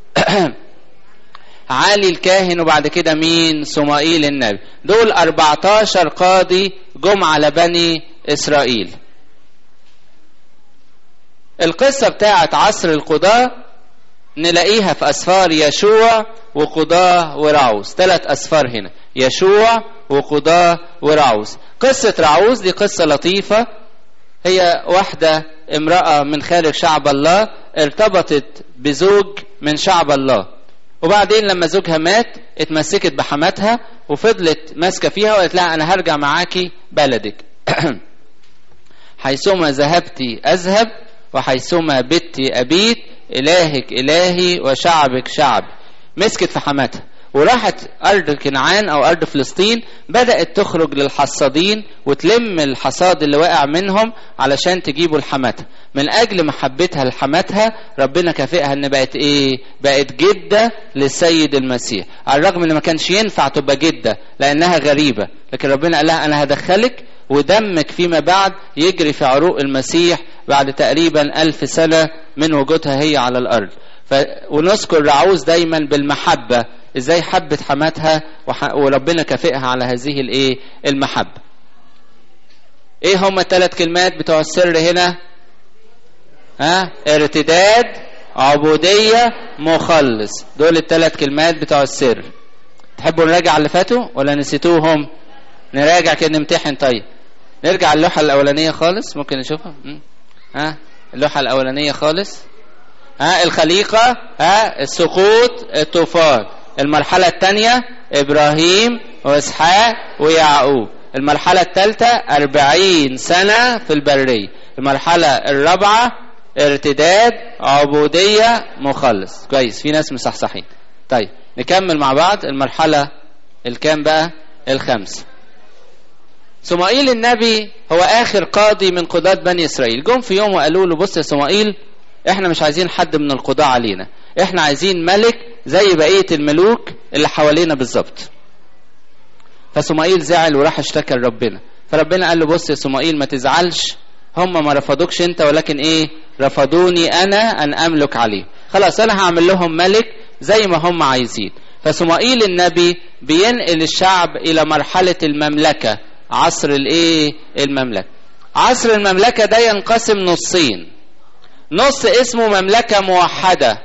علي الكاهن وبعد كده مين سمائيل النبي دول 14 قاضي جم على بني إسرائيل القصة بتاعت عصر القضاء نلاقيها في أسفار يشوع وقضاة ورعوس ثلاث أسفار هنا يشوع وقضاة ورعوز قصة رعوز دي قصة لطيفة هي واحدة امرأة من خارج شعب الله ارتبطت بزوج من شعب الله وبعدين لما زوجها مات اتمسكت بحماتها وفضلت ماسكة فيها وقالت لها أنا هرجع معاكي بلدك حيثما ذهبت أذهب وحيثما بت أبيت إلهك إلهي وشعبك شعب مسكت في حماتها وراحت أرض كنعان أو أرض فلسطين بدأت تخرج للحصادين وتلم الحصاد اللي وقع منهم علشان تجيبوا لحماتها من أجل محبتها لحماتها ربنا كافئها إن بقت إيه؟ بقت جدة للسيد المسيح على الرغم إن ما كانش ينفع تبقى جدة لأنها غريبة لكن ربنا قال لها أنا هدخلك ودمك فيما بعد يجري في عروق المسيح بعد تقريبا ألف سنة من وجودها هي على الأرض ف... ونذكر رعوز دايما بالمحبة ازاي حبت حماتها وح... وربنا كافئها على هذه الايه المحبة ايه هما الثلاث كلمات بتوع السر هنا ها ارتداد عبودية مخلص دول الثلاث كلمات بتوع السر تحبوا نراجع اللي فاتوا ولا نسيتوهم نراجع كده نمتحن طيب نرجع اللوحة الأولانية خالص ممكن نشوفها م? ها اللوحة الأولانية خالص ها الخليقة ها السقوط الطوفان المرحلة الثانية إبراهيم وإسحاق ويعقوب المرحلة الثالثة أربعين سنة في البرية المرحلة الرابعة ارتداد عبودية مخلص كويس في ناس مصحصحين طيب نكمل مع بعض المرحلة الكام بقى الخامسة صمائيل النبي هو آخر قاضي من قضاة بني إسرائيل جم في يوم وقالوا له بص يا صمائيل احنا مش عايزين حد من القضاة علينا احنا عايزين ملك زي بقية الملوك اللي حوالينا بالظبط فصمائيل زعل وراح اشتكى لربنا فربنا قال له بص يا صمائيل ما تزعلش هم ما رفضوكش انت ولكن ايه رفضوني انا ان املك عليه خلاص انا هعمل لهم ملك زي ما هم عايزين فصمائيل النبي بينقل الشعب الى مرحلة المملكة عصر الايه المملكة عصر المملكة ده ينقسم نصين نص اسمه مملكة موحدة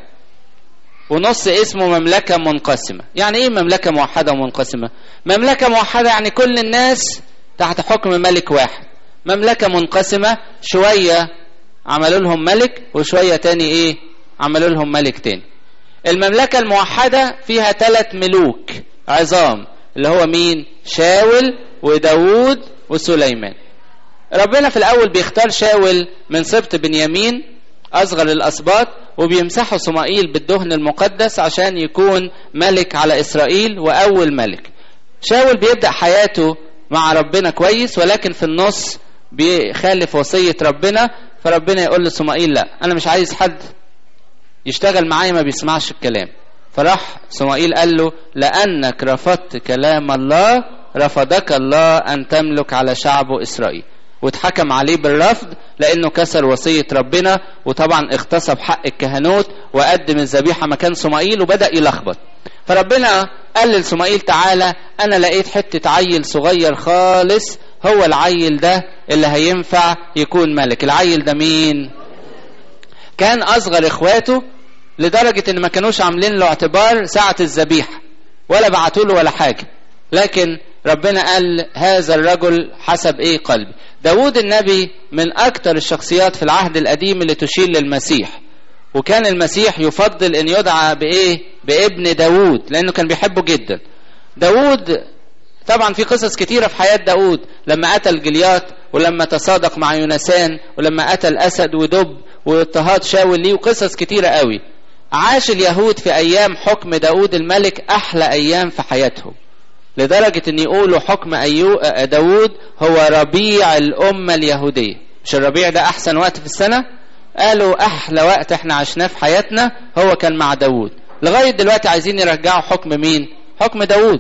ونص اسمه مملكة منقسمة يعني ايه مملكة موحدة ومنقسمة مملكة موحدة يعني كل الناس تحت حكم ملك واحد مملكة منقسمة شوية عملوا لهم ملك وشوية تاني ايه عملوا لهم ملك تاني المملكة الموحدة فيها ثلاث ملوك عظام اللي هو مين شاول وداوود وسليمان ربنا في الاول بيختار شاول من سبط بنيامين اصغر الاسباط وبيمسحوا صمائيل بالدهن المقدس عشان يكون ملك على اسرائيل واول ملك شاول بيبدا حياته مع ربنا كويس ولكن في النص بيخالف وصيه ربنا فربنا يقول لصمائيل لا انا مش عايز حد يشتغل معايا ما بيسمعش الكلام فراح صمائيل قال له لانك رفضت كلام الله رفضك الله ان تملك على شعبه اسرائيل واتحكم عليه بالرفض لانه كسر وصيه ربنا وطبعا اغتصب حق الكهنوت وقدم الذبيحه مكان صمائيل وبدا يلخبط فربنا قال لصمائيل تعالى انا لقيت حته عيل صغير خالص هو العيل ده اللي هينفع يكون ملك العيل ده مين كان اصغر اخواته لدرجه ان ما كانوش عاملين له اعتبار ساعه الذبيحه ولا بعتوا له ولا حاجه لكن ربنا قال هذا الرجل حسب ايه قلبي داود النبي من اكتر الشخصيات في العهد القديم اللي تشير للمسيح وكان المسيح يفضل ان يدعى بايه بابن داود لانه كان بيحبه جدا داود طبعا في قصص كتيرة في حياة داود لما قتل جليات ولما تصادق مع يونسان ولما قتل أسد ودب واضطهاد شاول ليه وقصص كتيرة قوي عاش اليهود في أيام حكم داود الملك أحلى أيام في حياتهم لدرجة ان يقولوا حكم أيو داود هو ربيع الأمة اليهودية مش الربيع ده أحسن وقت في السنة قالوا أحلى وقت احنا عشناه في حياتنا هو كان مع داود لغاية دلوقتي عايزين يرجعوا حكم مين حكم داود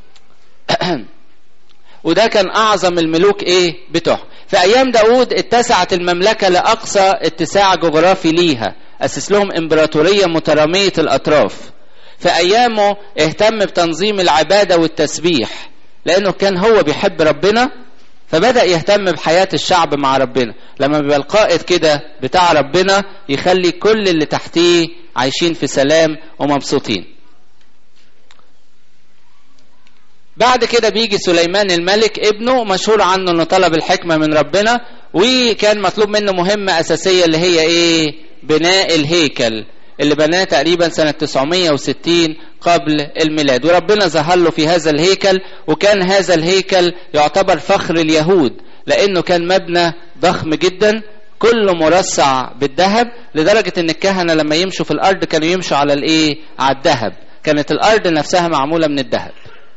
وده كان أعظم الملوك إيه بتوعه في أيام داود اتسعت المملكة لأقصى اتساع جغرافي ليها أسس لهم إمبراطورية مترامية الأطراف في أيامه اهتم بتنظيم العبادة والتسبيح لأنه كان هو بيحب ربنا فبدأ يهتم بحياة الشعب مع ربنا لما بيبقى القائد كده بتاع ربنا يخلي كل اللي تحتيه عايشين في سلام ومبسوطين بعد كده بيجي سليمان الملك ابنه مشهور عنه انه طلب الحكمة من ربنا وكان مطلوب منه مهمة أساسية اللي هي ايه بناء الهيكل اللي بناه تقريبا سنة 960 قبل الميلاد وربنا ظهر له في هذا الهيكل وكان هذا الهيكل يعتبر فخر اليهود لأنه كان مبنى ضخم جدا كله مرصع بالذهب لدرجة ان الكهنة لما يمشوا في الارض كانوا يمشوا على الايه على الذهب كانت الارض نفسها معمولة من الذهب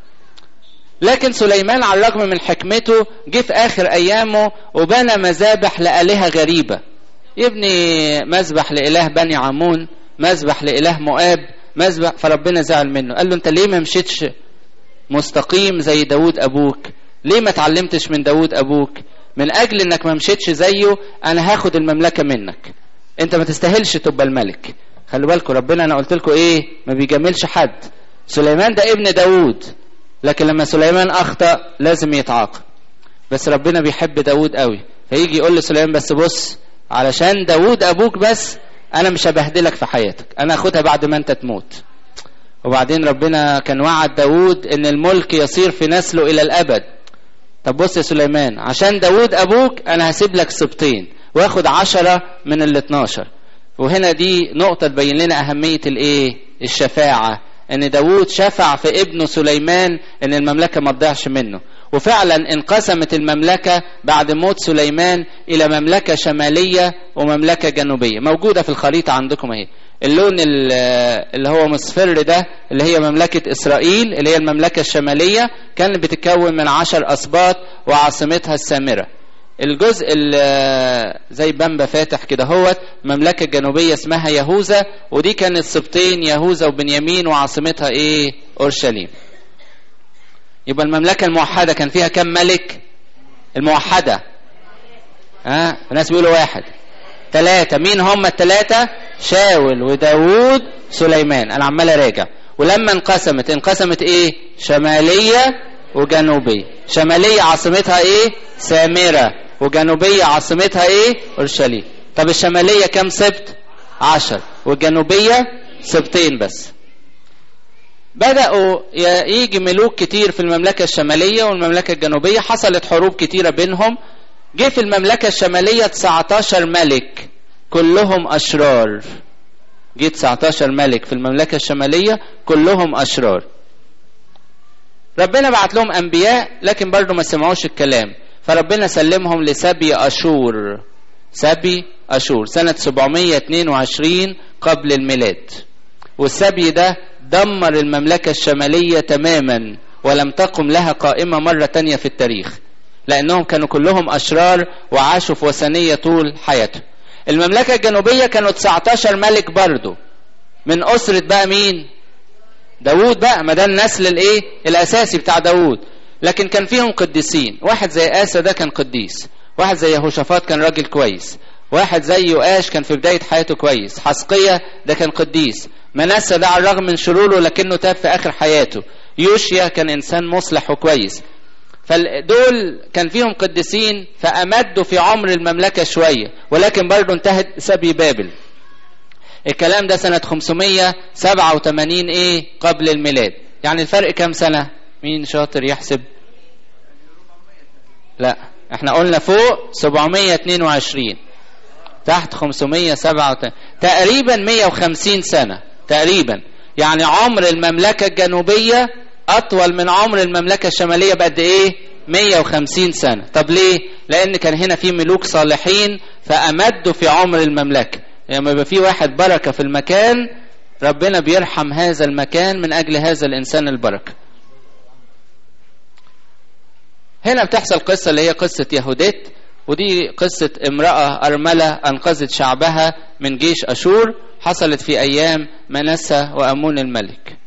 لكن سليمان على الرغم من حكمته جه في اخر ايامه وبنى مذابح لآلهة غريبة يبني مذبح لإله بني عمون مذبح لإله مؤاب مذبح فربنا زعل منه قال له انت ليه ما مشيتش مستقيم زي داود ابوك ليه ما اتعلمتش من داود ابوك من اجل انك ما مشيتش زيه انا هاخد المملكه منك انت ما تستاهلش تبقى الملك خلي بالكم ربنا انا قلت لكم ايه ما بيجاملش حد سليمان ده ابن داود لكن لما سليمان اخطا لازم يتعاقب بس ربنا بيحب داود قوي فيجي يقول لسليمان بس بص علشان داود ابوك بس انا مش هبهدلك في حياتك انا اخدها بعد ما انت تموت وبعدين ربنا كان وعد داود ان الملك يصير في نسله الى الابد طب بص يا سليمان عشان داود ابوك انا هسيب لك سبطين واخد عشرة من ال 12 وهنا دي نقطة تبين لنا أهمية الإيه؟ الشفاعة إن داود شفع في ابنه سليمان إن المملكة ما تضيعش منه وفعلا انقسمت المملكة بعد موت سليمان إلى مملكة شمالية ومملكة جنوبية موجودة في الخريطة عندكم اهي اللون اللي هو مصفر ده اللي هي مملكة إسرائيل اللي هي المملكة الشمالية كانت بتتكون من عشر أسباط وعاصمتها السامرة الجزء زي بامبا فاتح كده هوت مملكة جنوبية اسمها يهوذا ودي كانت سبطين يهوذا وبنيامين وعاصمتها ايه اورشليم يبقى المملكة الموحدة كان فيها كم ملك الموحدة ها آه؟ الناس بيقولوا واحد ثلاثة مين هم الثلاثة شاول وداوود سليمان انا عمال اراجع ولما انقسمت انقسمت ايه شمالية وجنوبية شمالية عاصمتها ايه سامرة وجنوبية عاصمتها ايه اورشليم طب الشمالية كم سبت عشر والجنوبية سبتين بس بدأوا يجي ملوك كتير في المملكة الشمالية والمملكة الجنوبية حصلت حروب كتيرة بينهم جه في المملكة الشمالية 19 ملك كلهم أشرار جه 19 ملك في المملكة الشمالية كلهم أشرار ربنا بعت لهم أنبياء لكن برضه ما سمعوش الكلام فربنا سلمهم لسبي أشور سبي أشور سنة 722 قبل الميلاد والسبي ده دمر المملكة الشمالية تماما ولم تقم لها قائمة مرة تانية في التاريخ لأنهم كانوا كلهم أشرار وعاشوا في وثنية طول حياتهم المملكة الجنوبية كانوا 19 ملك برضو من أسرة بقى مين داوود بقى ما ده النسل الايه الأساسي بتاع داوود لكن كان فيهم قديسين واحد زي آسى ده كان قديس واحد زي يهوشافاط كان راجل كويس واحد زي يؤاش كان في بداية حياته كويس حسقية ده كان قديس منسى ده على الرغم من شروره لكنه تاب في آخر حياته يوشيا كان إنسان مصلح وكويس فدول كان فيهم قديسين فأمدوا في عمر المملكة شوية ولكن برضه انتهت سبي بابل الكلام ده سنة 587 ايه قبل الميلاد يعني الفرق كام سنة مين شاطر يحسب لا احنا قلنا فوق 722 تحت 537 تقريبا 150 سنة تقريبا يعني عمر المملكة الجنوبية أطول من عمر المملكة الشمالية بقد إيه 150 سنة طب ليه لأن كان هنا في ملوك صالحين فأمدوا في عمر المملكة لما يعني يبقى في واحد بركة في المكان ربنا بيرحم هذا المكان من أجل هذا الإنسان البركة هنا بتحصل قصة اللي هي قصة يهوديت ودي قصة امرأة أرملة أنقذت شعبها من جيش أشور حصلت في أيام منسى وأمون الملك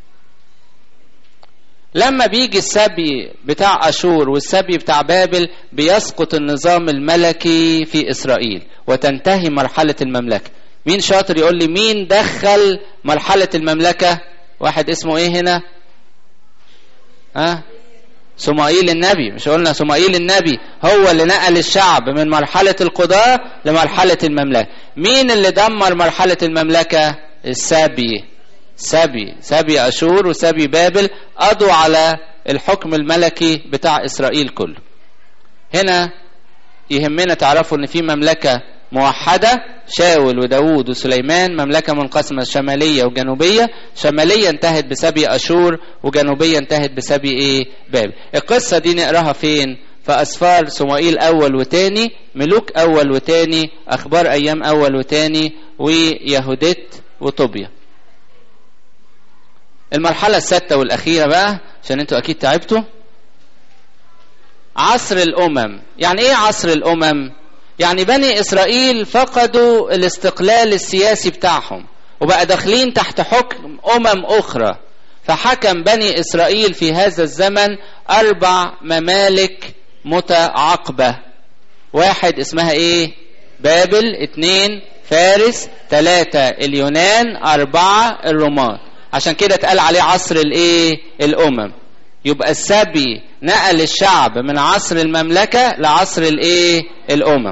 لما بيجي السبي بتاع أشور والسبي بتاع بابل بيسقط النظام الملكي في إسرائيل وتنتهي مرحلة المملكة مين شاطر يقول لي مين دخل مرحلة المملكة واحد اسمه ايه هنا ها أه؟ سمائيل النبي مش قلنا سمائيل النبي هو اللي نقل الشعب من مرحلة القضاء لمرحلة المملكة مين اللي دمر مرحلة المملكة السبي سبي سبي أشور وسبي بابل قضوا على الحكم الملكي بتاع إسرائيل كله هنا يهمنا تعرفوا ان في مملكة موحدة شاول وداود وسليمان مملكة منقسمة شمالية وجنوبية شمالية انتهت بسبي أشور وجنوبية انتهت بسبي ايه بابل القصة دي نقراها فين في أسفار صموئيل أول وتاني ملوك أول وتاني أخبار أيام أول وتاني ويهودت وطوبيا المرحلة السادسة والأخيرة بقى عشان انتوا أكيد تعبتوا عصر الأمم يعني إيه عصر الأمم يعني بني إسرائيل فقدوا الاستقلال السياسي بتاعهم وبقى داخلين تحت حكم أمم أخرى فحكم بني إسرائيل في هذا الزمن أربع ممالك متعاقبة واحد اسمها إيه بابل اتنين فارس ثلاثة اليونان أربعة الرومان عشان كده اتقال عليه عصر الإيه الأمم يبقى السبي نقل الشعب من عصر المملكة لعصر الايه الامم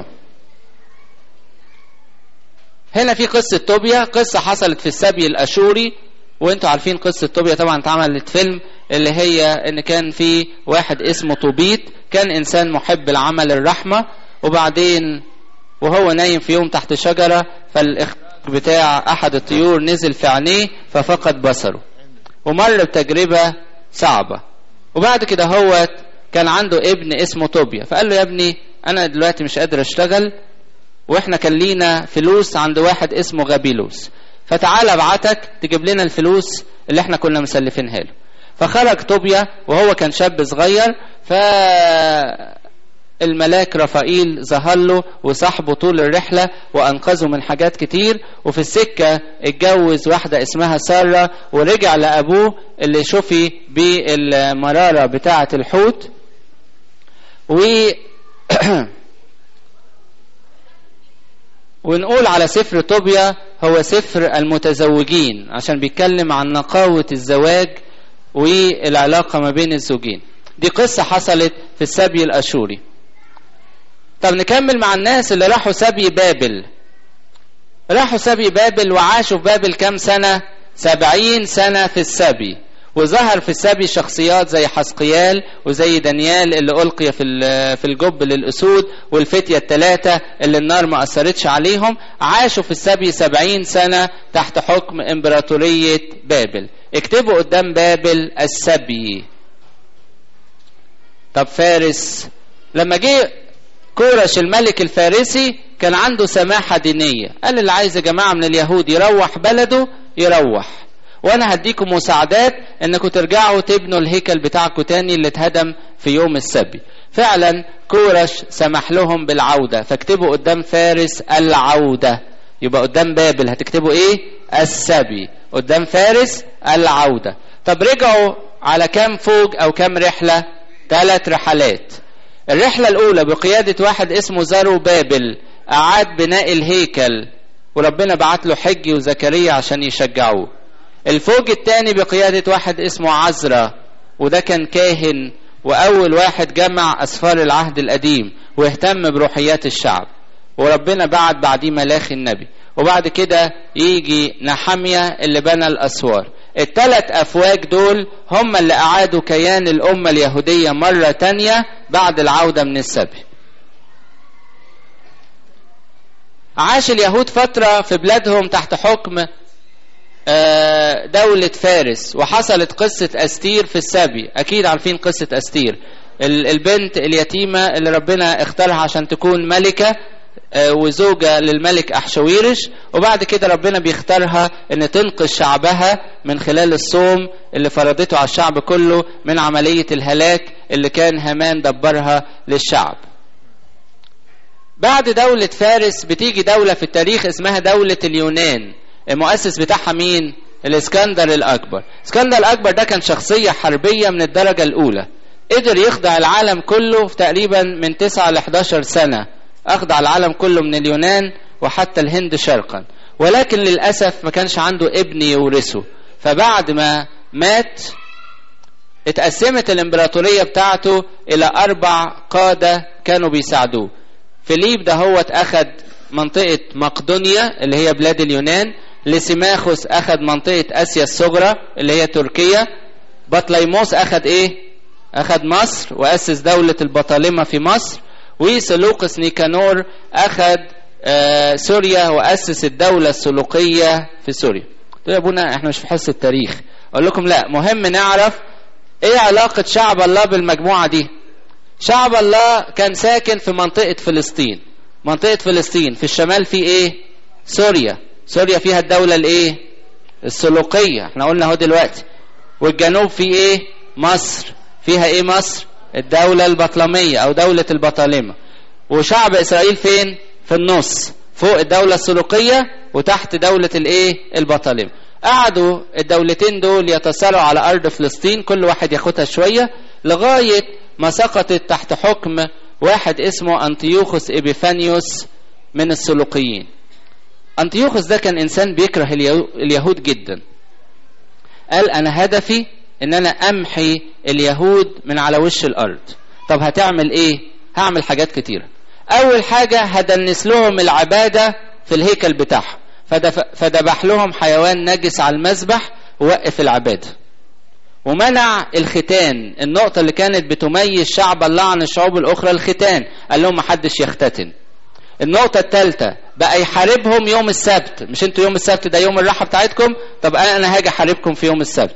هنا في قصة توبيا قصة حصلت في السبي الاشوري وانتوا عارفين قصة توبيا طبعا اتعملت فيلم اللي هي ان كان في واحد اسمه طوبيت كان انسان محب العمل الرحمة وبعدين وهو نايم في يوم تحت شجرة فالاخ بتاع احد الطيور نزل في عينيه ففقد بصره ومر بتجربة صعبة وبعد كده هو كان عنده ابن اسمه طوبيا فقال له يا ابني انا دلوقتي مش قادر اشتغل واحنا كان لينا فلوس عند واحد اسمه غابيلوس فتعالى ابعتك تجيب لنا الفلوس اللي احنا كنا مسلفينها له فخرج طوبيا وهو كان شاب صغير ف الملاك رفائيل ظهر له وصاحبه طول الرحلة وأنقذه من حاجات كتير وفي السكة اتجوز واحدة اسمها سارة ورجع لأبوه اللي شفي بالمرارة بتاعة الحوت و ونقول على سفر طوبيا هو سفر المتزوجين عشان بيتكلم عن نقاوة الزواج والعلاقة ما بين الزوجين دي قصة حصلت في السبي الأشوري طب نكمل مع الناس اللي راحوا سبي بابل راحوا سبي بابل وعاشوا في بابل كام سنة سبعين سنة في السبي وظهر في السبي شخصيات زي حسقيال وزي دانيال اللي ألقي في في الجب للأسود والفتية الثلاثة اللي النار ما أثرتش عليهم عاشوا في السبي سبعين سنة تحت حكم إمبراطورية بابل اكتبوا قدام بابل السبي طب فارس لما جه كورش الملك الفارسي كان عنده سماحة دينية قال اللي عايز يا جماعة من اليهود يروح بلده يروح وانا هديكم مساعدات انكم ترجعوا تبنوا الهيكل بتاعكم تاني اللي اتهدم في يوم السبي فعلا كورش سمح لهم بالعودة فاكتبوا قدام فارس العودة يبقى قدام بابل هتكتبوا ايه السبي قدام فارس العودة طب رجعوا على كام فوج او كام رحلة ثلاث رحلات الرحلة الأولى بقيادة واحد اسمه زارو بابل أعاد بناء الهيكل وربنا بعت له حجي وزكريا عشان يشجعوه الفوج الثاني بقيادة واحد اسمه عزرا وده كان كاهن وأول واحد جمع أسفار العهد القديم واهتم بروحيات الشعب وربنا بعت بعديه ملاخي النبي وبعد كده يجي نحمية اللي بنى الأسوار الثلاث أفواج دول هم اللي أعادوا كيان الأمة اليهودية مرة تانية بعد العودة من السبي عاش اليهود فترة في بلادهم تحت حكم دولة فارس وحصلت قصة أستير في السبي أكيد عارفين قصة أستير البنت اليتيمة اللي ربنا اختارها عشان تكون ملكة وزوجة للملك أحشويرش وبعد كده ربنا بيختارها ان تنقذ شعبها من خلال الصوم اللي فرضته على الشعب كله من عملية الهلاك اللي كان هامان دبرها للشعب بعد دولة فارس بتيجي دولة في التاريخ اسمها دولة اليونان المؤسس بتاعها مين الاسكندر الأكبر اسكندر الأكبر ده كان شخصية حربية من الدرجة الأولى قدر يخضع العالم كله في تقريبا من 9 ل 11 سنة أخضع العالم كله من اليونان وحتى الهند شرقا ولكن للأسف ما كانش عنده ابن يورثه فبعد ما مات اتقسمت الامبراطورية بتاعته إلى أربع قادة كانوا بيساعدوه فيليب ده هو أخد منطقة مقدونيا اللي هي بلاد اليونان لسيماخوس أخد منطقة آسيا الصغرى اللي هي تركيا بطليموس أخد إيه أخذ مصر وأسس دولة البطالمة في مصر وسلوقس نيكانور أخذ آه سوريا وأسس الدولة السلوقية في سوريا قلت يا أبونا إحنا مش في حصة التاريخ أقول لكم لا مهم نعرف إيه علاقة شعب الله بالمجموعة دي شعب الله كان ساكن في منطقة فلسطين منطقة فلسطين في الشمال في إيه سوريا سوريا فيها الدولة الإيه السلوقية احنا قلنا اهو دلوقتي والجنوب في ايه مصر فيها ايه مصر الدولة البطلمية او دولة البطالمة وشعب اسرائيل فين في النص فوق الدولة السلوقية وتحت دولة الايه البطالمة قعدوا الدولتين دول يتصارعوا على ارض فلسطين كل واحد ياخدها شوية لغاية ما سقطت تحت حكم واحد اسمه انطيوخوس ابيفانيوس من السلوقيين انطيوخوس ده كان انسان بيكره اليهود جدا قال انا هدفي ان انا امحي اليهود من على وش الارض طب هتعمل ايه هعمل حاجات كتيرة اول حاجة هدنس لهم العبادة في الهيكل بتاعهم فدبح لهم حيوان نجس على المذبح ووقف العبادة ومنع الختان النقطة اللي كانت بتميز شعب الله عن الشعوب الأخرى الختان قال لهم محدش يختتن النقطة الثالثة بقى يحاربهم يوم السبت مش انتوا يوم السبت ده يوم الراحة بتاعتكم طب انا هاجي احاربكم في يوم السبت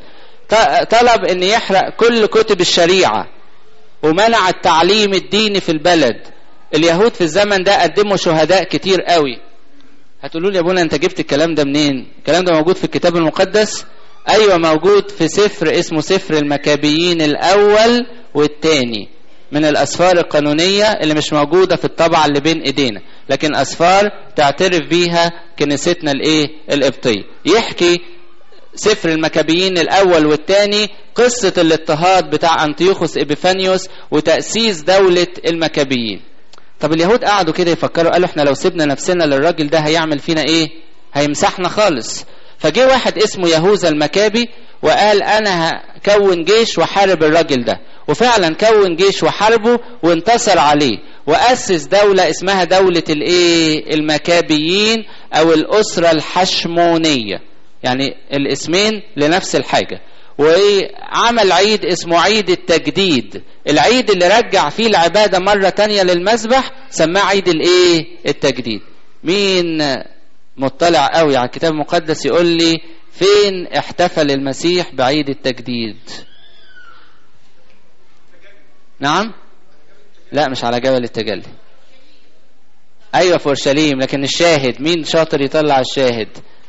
طلب ان يحرق كل كتب الشريعة ومنع التعليم الديني في البلد اليهود في الزمن ده قدموا شهداء كتير قوي هتقولوا لي يا ابونا انت جبت الكلام ده منين الكلام ده موجود في الكتاب المقدس ايوه موجود في سفر اسمه سفر المكابيين الاول والثاني من الأسفار القانونية اللي مش موجودة في الطبعة اللي بين إيدينا لكن أسفار تعترف بيها كنيستنا الإيه القبطية يحكي سفر المكابيين الأول والثاني قصة الاضطهاد بتاع أنطيوخوس إبيفانيوس وتأسيس دولة المكابيين طب اليهود قعدوا كده يفكروا قالوا احنا لو سيبنا نفسنا للراجل ده هيعمل فينا ايه هيمسحنا خالص فجه واحد اسمه يهوذا المكابي وقال انا هكون جيش وحارب الراجل ده وفعلا كون جيش وحاربه وانتصر عليه واسس دولة اسمها دولة الايه المكابيين او الاسرة الحشمونية يعني الاسمين لنفس الحاجة وعمل عيد اسمه عيد التجديد العيد اللي رجع فيه العبادة مرة تانية للمذبح سماه عيد الايه التجديد مين مطلع قوي على الكتاب المقدس يقول لي فين احتفل المسيح بعيد التجديد نعم لا مش على جبل التجلي ايوه في اورشليم لكن الشاهد مين شاطر يطلع الشاهد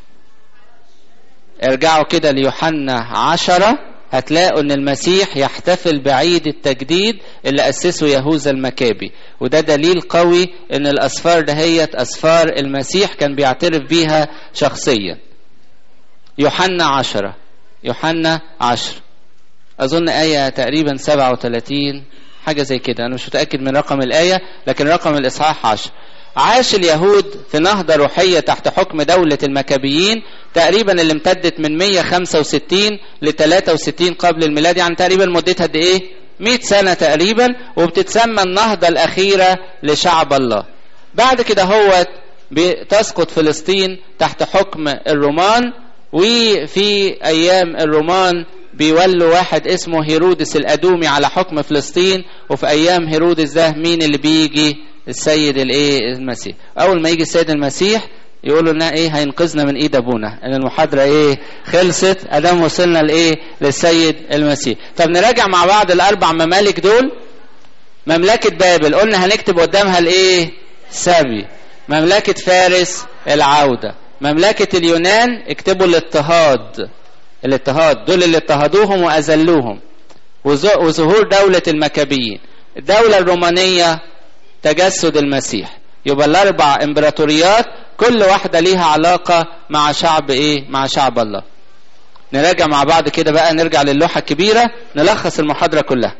ارجعوا كده ليوحنا عشرة هتلاقوا ان المسيح يحتفل بعيد التجديد اللي اسسه يهوذا المكابي وده دليل قوي ان الاسفار دهيت اسفار المسيح كان بيعترف بيها شخصيا يوحنا عشرة يوحنا عشر اظن ايه تقريبا 37 حاجة زي كده انا مش متأكد من رقم الايه لكن رقم الاصحاح عشر عاش اليهود في نهضة روحية تحت حكم دولة المكابيين تقريبا اللي امتدت من 165 ل 63 قبل الميلاد يعني تقريبا مدتها قد ايه 100 سنة تقريبا وبتتسمى النهضة الأخيرة لشعب الله بعد كده هو تسقط فلسطين تحت حكم الرومان وفي أيام الرومان بيولوا واحد اسمه هيرودس الأدومي على حكم فلسطين وفي أيام هيرودس ده مين اللي بيجي السيد الايه المسيح اول ما يجي السيد المسيح يقولوا لنا ايه هينقذنا من ايد ابونا ان المحاضره ايه خلصت ادام وصلنا لايه للسيد المسيح طب نراجع مع بعض الاربع ممالك دول مملكه بابل قلنا هنكتب قدامها الايه سبي مملكه فارس العوده مملكه اليونان اكتبوا الاضطهاد الاضطهاد دول اللي اضطهدوهم واذلوهم وظهور دوله المكابيين الدوله الرومانيه تجسد المسيح يبقى الاربع امبراطوريات كل واحده ليها علاقه مع شعب ايه مع شعب الله نراجع مع بعض كده بقى نرجع للوحه الكبيره نلخص المحاضره كلها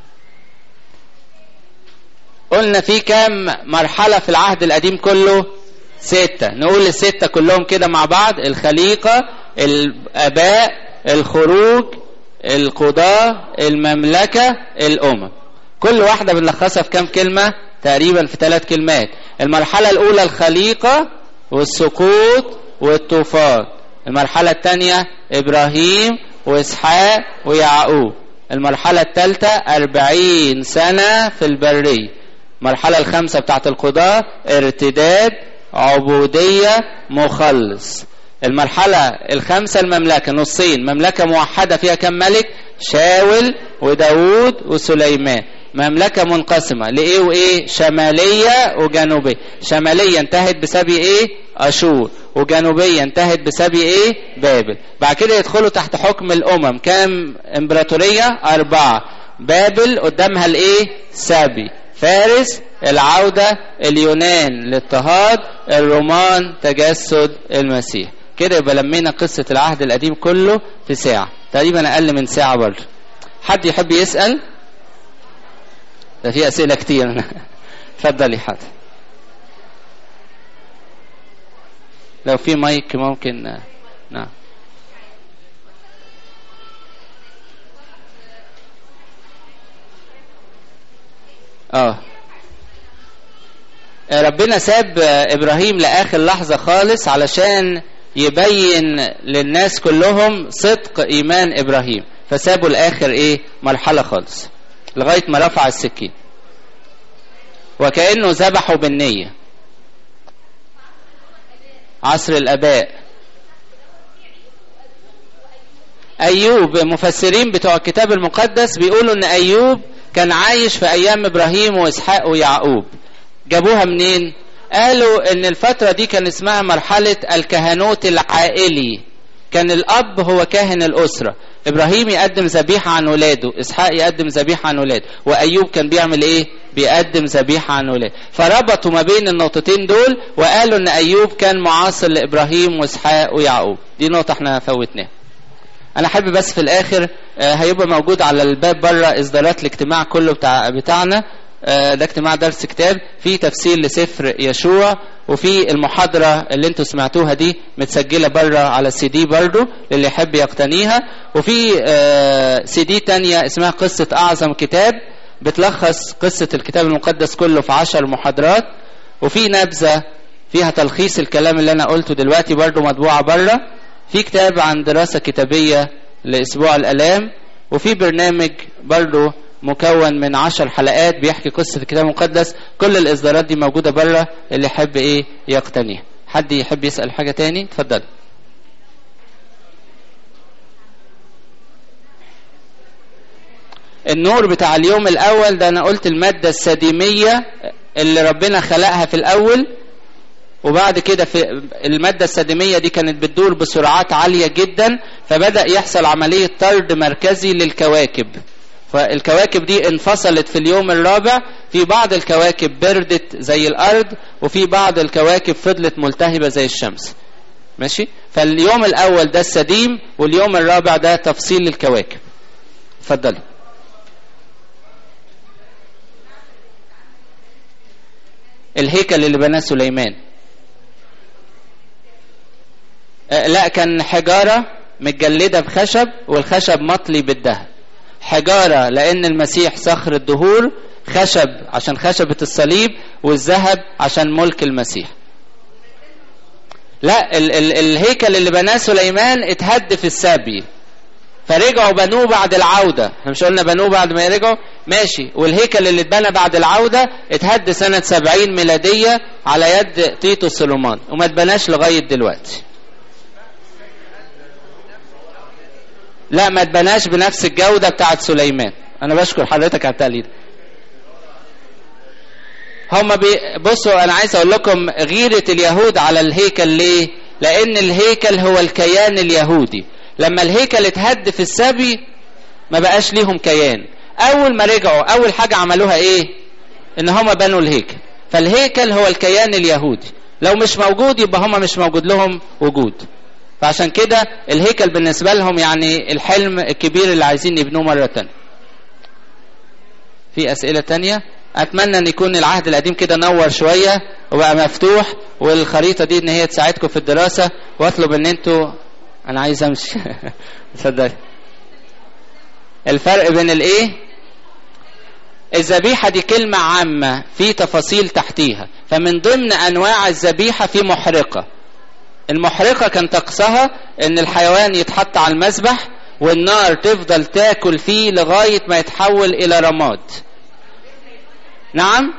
قلنا في كام مرحله في العهد القديم كله ستة نقول الستة كلهم كده مع بعض الخليقة الآباء الخروج القضاء المملكة الأمم كل واحدة بنلخصها في كام كلمة تقريبا في ثلاث كلمات المرحلة الأولى الخليقة والسقوط والطوفان المرحلة الثانية إبراهيم وإسحاق ويعقوب المرحلة الثالثة أربعين سنة في البرية المرحلة الخامسة بتاعت القضاء ارتداد عبودية مخلص المرحلة الخامسة المملكة نصين مملكة موحدة فيها كم ملك شاول وداود وسليمان مملكة منقسمة لإيه وإيه شمالية وجنوبية شمالية انتهت بسبي إيه أشور وجنوبية انتهت بسبي إيه بابل بعد كده يدخلوا تحت حكم الأمم كام إمبراطورية أربعة بابل قدامها الإيه سبي فارس العودة اليونان الاضطهاد الرومان تجسد المسيح كده يبقى لمينا قصة العهد القديم كله في ساعة تقريبا أقل من ساعة برضه حد يحب يسأل ده في أسئلة كتير اتفضلي حد لو في مايك ممكن نعم اه ربنا ساب ابراهيم لاخر لحظه خالص علشان يبين للناس كلهم صدق ايمان ابراهيم فسابوا لاخر ايه مرحله خالص لغايه ما رفع السكين وكانه ذبحوا بالنيه عصر الاباء ايوب مفسرين بتوع الكتاب المقدس بيقولوا ان ايوب كان عايش في ايام ابراهيم واسحاق ويعقوب جابوها منين قالوا ان الفترة دي كان اسمها مرحلة الكهنوت العائلي كان الاب هو كاهن الاسرة ابراهيم يقدم ذبيحة عن ولاده اسحاق يقدم ذبيحة عن ولاده وايوب كان بيعمل ايه بيقدم ذبيحة عن ولاده فربطوا ما بين النقطتين دول وقالوا ان ايوب كان معاصر لابراهيم واسحاق ويعقوب دي نقطة احنا فوتناها انا حابب بس في الاخر هيبقى موجود على الباب بره اصدارات الاجتماع كله بتاع بتاعنا ده اجتماع درس كتاب في تفسير لسفر يشوع وفي المحاضرة اللي انتوا سمعتوها دي متسجلة بره على السي دي برضو للي يحب يقتنيها وفي سي دي تانية اسمها قصة أعظم كتاب بتلخص قصة الكتاب المقدس كله في عشر محاضرات وفي نبذة فيها تلخيص الكلام اللي أنا قلته دلوقتي برضو مطبوعة بره في كتاب عن دراسة كتابية لأسبوع الآلام وفي برنامج برضو مكون من عشر حلقات بيحكي قصة الكتاب المقدس كل الإصدارات دي موجودة بره اللي يحب إيه يقتنيها حد يحب يسأل حاجة تاني اتفضل النور بتاع اليوم الأول ده أنا قلت المادة السديمية اللي ربنا خلقها في الأول وبعد كده في المادة السديمية دي كانت بتدور بسرعات عالية جدا فبدأ يحصل عملية طرد مركزي للكواكب فالكواكب دي انفصلت في اليوم الرابع في بعض الكواكب بردت زي الأرض وفي بعض الكواكب فضلت ملتهبة زي الشمس ماشي فاليوم الأول ده السديم واليوم الرابع ده تفصيل الكواكب اتفضلي الهيكل اللي بناه سليمان لا كان حجارة متجلدة بخشب والخشب مطلي بالذهب حجارة لأن المسيح صخر الدهور خشب عشان خشبة الصليب والذهب عشان ملك المسيح لا ال ال الهيكل اللي بناه سليمان اتهد في السبي فرجعوا بنوه بعد العودة احنا مش قلنا بنوه بعد ما يرجعوا ماشي والهيكل اللي اتبنى بعد العودة اتهد سنة سبعين ميلادية على يد تيتو سليمان وما اتبناش لغاية دلوقتي لا ما اتبناش بنفس الجودة بتاعت سليمان انا بشكر حضرتك على التقليد هم بي... بصوا انا عايز اقول لكم غيرة اليهود على الهيكل ليه لان الهيكل هو الكيان اليهودي لما الهيكل اتهد في السبي ما بقاش ليهم كيان اول ما رجعوا اول حاجة عملوها ايه ان هم بنوا الهيكل فالهيكل هو الكيان اليهودي لو مش موجود يبقى هم مش موجود لهم وجود فعشان كده الهيكل بالنسبة لهم يعني الحلم الكبير اللي عايزين يبنوه مرة تانية في أسئلة تانية أتمنى أن يكون العهد القديم كده نور شوية وبقى مفتوح والخريطة دي أن هي تساعدكم في الدراسة وأطلب أن أنتوا أنا عايز أمشي تصدق الفرق بين الإيه الذبيحة دي كلمة عامة في تفاصيل تحتيها فمن ضمن أنواع الذبيحة في محرقة المحرقة كان طقسها ان الحيوان يتحط على المذبح والنار تفضل تاكل فيه لغاية ما يتحول إلى رماد نعم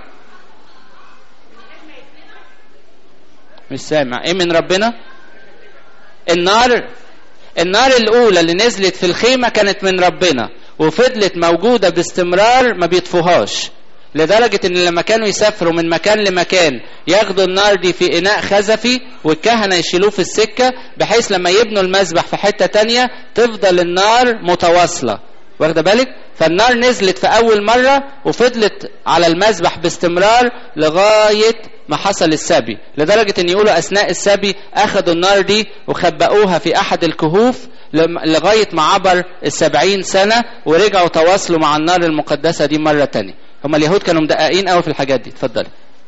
مش سامع ايه من ربنا النار النار الاولى اللي نزلت في الخيمه كانت من ربنا وفضلت موجوده باستمرار ما بيطفوهاش لدرجة ان لما كانوا يسافروا من مكان لمكان ياخدوا النار دي في اناء خزفي والكهنة يشيلوه في السكة بحيث لما يبنوا المذبح في حتة تانية تفضل النار متواصلة واخده بالك فالنار نزلت في اول مرة وفضلت على المذبح باستمرار لغاية ما حصل السبي لدرجة ان يقولوا اثناء السبي اخدوا النار دي وخبأوها في احد الكهوف لغاية ما عبر السبعين سنة ورجعوا تواصلوا مع النار المقدسة دي مرة تانية هما اليهود كانوا مدققين قوي في الحاجات دي اتفضلي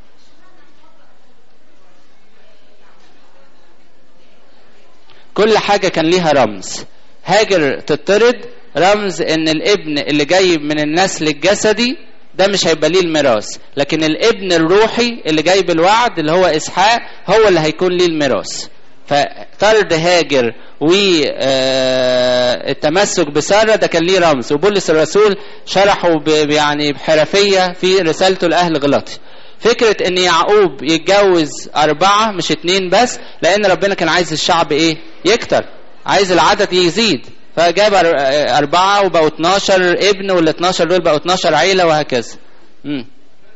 كل حاجة كان ليها رمز هاجر تطرد رمز ان الابن اللي جاي من النسل الجسدي ده مش هيبقى ليه الميراث لكن الابن الروحي اللي جاي بالوعد اللي هو اسحاق هو اللي هيكون ليه الميراث فطرد هاجر والتمسك بسارة ده كان ليه رمز وبولس الرسول شرحه يعني بحرفية في رسالته لأهل غلاطي فكرة ان يعقوب يتجوز أربعة مش اتنين بس لأن ربنا كان عايز الشعب ايه يكتر عايز العدد يزيد فجاب أربعة وبقوا 12 ابن وال 12 دول بقوا 12 عيلة وهكذا مم.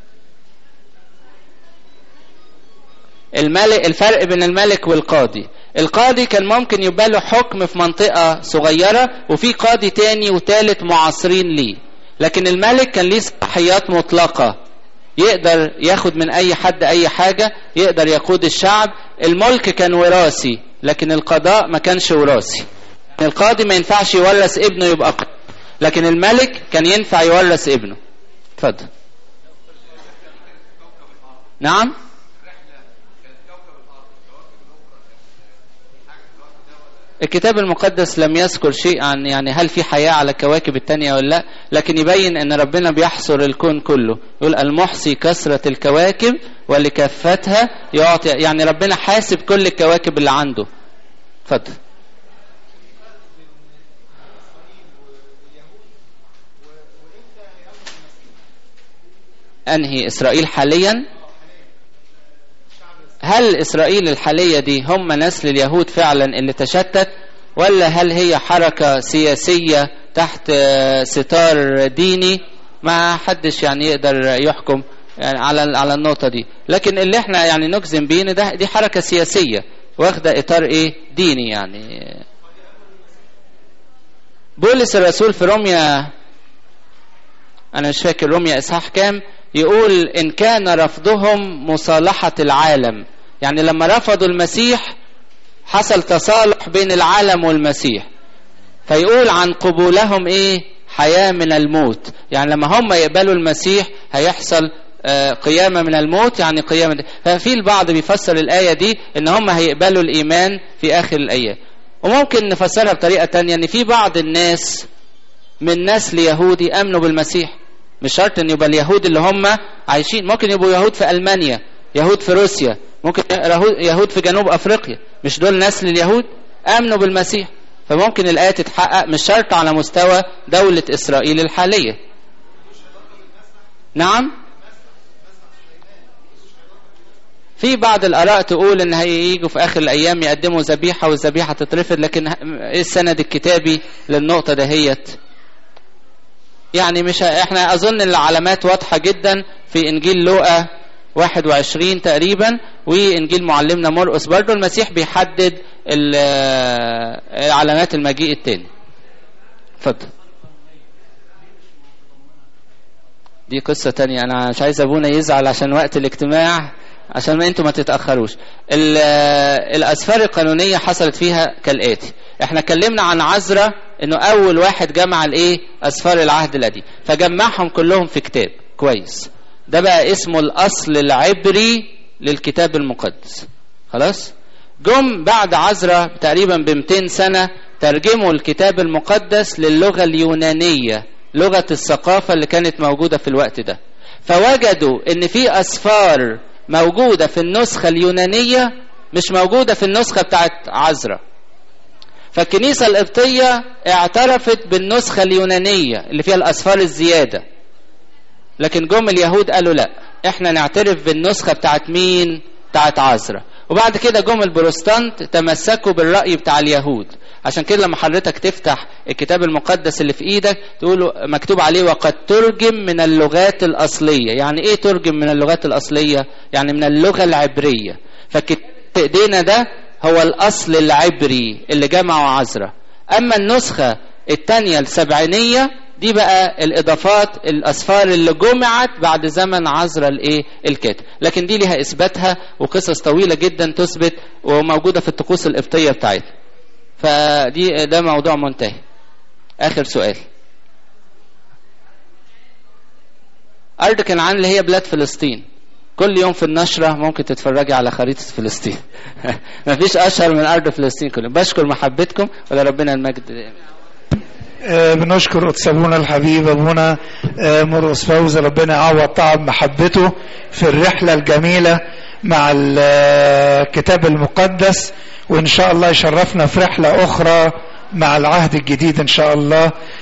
الملك الفرق بين الملك والقاضي القاضي كان ممكن يبقى له حكم في منطقة صغيرة وفي قاضي تاني وتالت معاصرين ليه لكن الملك كان ليه صلاحيات مطلقة يقدر ياخد من اي حد اي حاجة يقدر يقود الشعب الملك كان وراثي لكن القضاء ما كانش وراثي القاضي ما ينفعش يورث ابنه يبقى قاضي لكن الملك كان ينفع يورث ابنه اتفضل نعم الكتاب المقدس لم يذكر شيء عن يعني هل في حياة على الكواكب التانية ولا لا لكن يبين ان ربنا بيحصر الكون كله يقول المحصي كثرة الكواكب ولكفتها يعطي يعني ربنا حاسب كل الكواكب اللي عنده اتفضل انهي اسرائيل حاليا هل اسرائيل الحاليه دي هم نسل اليهود فعلا اللي تشتت ولا هل هي حركه سياسيه تحت ستار ديني ما حدش يعني يقدر يحكم يعني على على النقطه دي لكن اللي احنا يعني نجزم بيه ان ده دي حركه سياسيه واخده اطار ايه ديني يعني بولس الرسول في روميا انا مش فاكر روميا اصحاح كام يقول ان كان رفضهم مصالحة العالم يعني لما رفضوا المسيح حصل تصالح بين العالم والمسيح فيقول عن قبولهم ايه حياة من الموت يعني لما هم يقبلوا المسيح هيحصل قيامة من الموت يعني قيامة ففي البعض بيفسر الآية دي ان هم هيقبلوا الإيمان في آخر الأيام وممكن نفسرها بطريقة تانية ان في بعض الناس من نسل يهودي امنوا بالمسيح مش شرط ان يبقى اليهود اللي هم عايشين ممكن يبقوا يهود في المانيا يهود في روسيا ممكن يهود في جنوب افريقيا مش دول نسل اليهود امنوا بالمسيح فممكن الايه تتحقق مش شرط على مستوى دوله اسرائيل الحاليه نعم في بعض الاراء تقول ان هيجوا في اخر الايام يقدموا ذبيحه والذبيحه تترفض لكن ايه السند الكتابي للنقطه دهيت يعني مش احنا اظن العلامات واضحه جدا في انجيل لوقا 21 تقريبا وانجيل معلمنا مرقس برضه المسيح بيحدد علامات المجيء التاني اتفضل دي قصة تانية أنا مش عايز أبونا يزعل عشان وقت الاجتماع عشان ما أنتوا ما تتأخروش الأسفار القانونية حصلت فيها كالآتي احنا اتكلمنا عن عزرا انه اول واحد جمع الايه اسفار العهد القديم فجمعهم كلهم في كتاب كويس ده بقى اسمه الاصل العبري للكتاب المقدس خلاص جم بعد عزرا تقريبا ب 200 سنه ترجموا الكتاب المقدس للغه اليونانيه لغه الثقافه اللي كانت موجوده في الوقت ده فوجدوا ان في اسفار موجوده في النسخه اليونانيه مش موجوده في النسخه بتاعت عزرا فالكنيسة القبطية اعترفت بالنسخة اليونانية اللي فيها الأسفار الزيادة لكن جم اليهود قالوا لا احنا نعترف بالنسخة بتاعت مين بتاعت عزرا وبعد كده جم البروستانت تمسكوا بالرأي بتاع اليهود عشان كده لما حضرتك تفتح الكتاب المقدس اللي في ايدك تقول مكتوب عليه وقد ترجم من اللغات الأصلية يعني ايه ترجم من اللغات الأصلية يعني من اللغة العبرية فكتاب ايدينا ده هو الأصل العبري اللي جمعه عزرا أما النسخة الثانية السبعينية دي بقى الإضافات الأسفار اللي جمعت بعد زمن عزرا الإيه الكاتب لكن دي ليها إثباتها وقصص طويلة جدا تثبت وموجودة في الطقوس القبطية بتاعتها فدي ده موضوع منتهي آخر سؤال أرض كنعان اللي هي بلاد فلسطين كل يوم في النشرة ممكن تتفرجي على خريطة فلسطين مفيش أشهر من أرض فلسطين كلهم بشكر محبتكم ولا ربنا المجد دائما آه، بنشكر قدس ابونا الحبيب ابونا آه، مرقس فوز ربنا يعوض تعب محبته في الرحله الجميله مع الكتاب المقدس وان شاء الله يشرفنا في رحله اخرى مع العهد الجديد ان شاء الله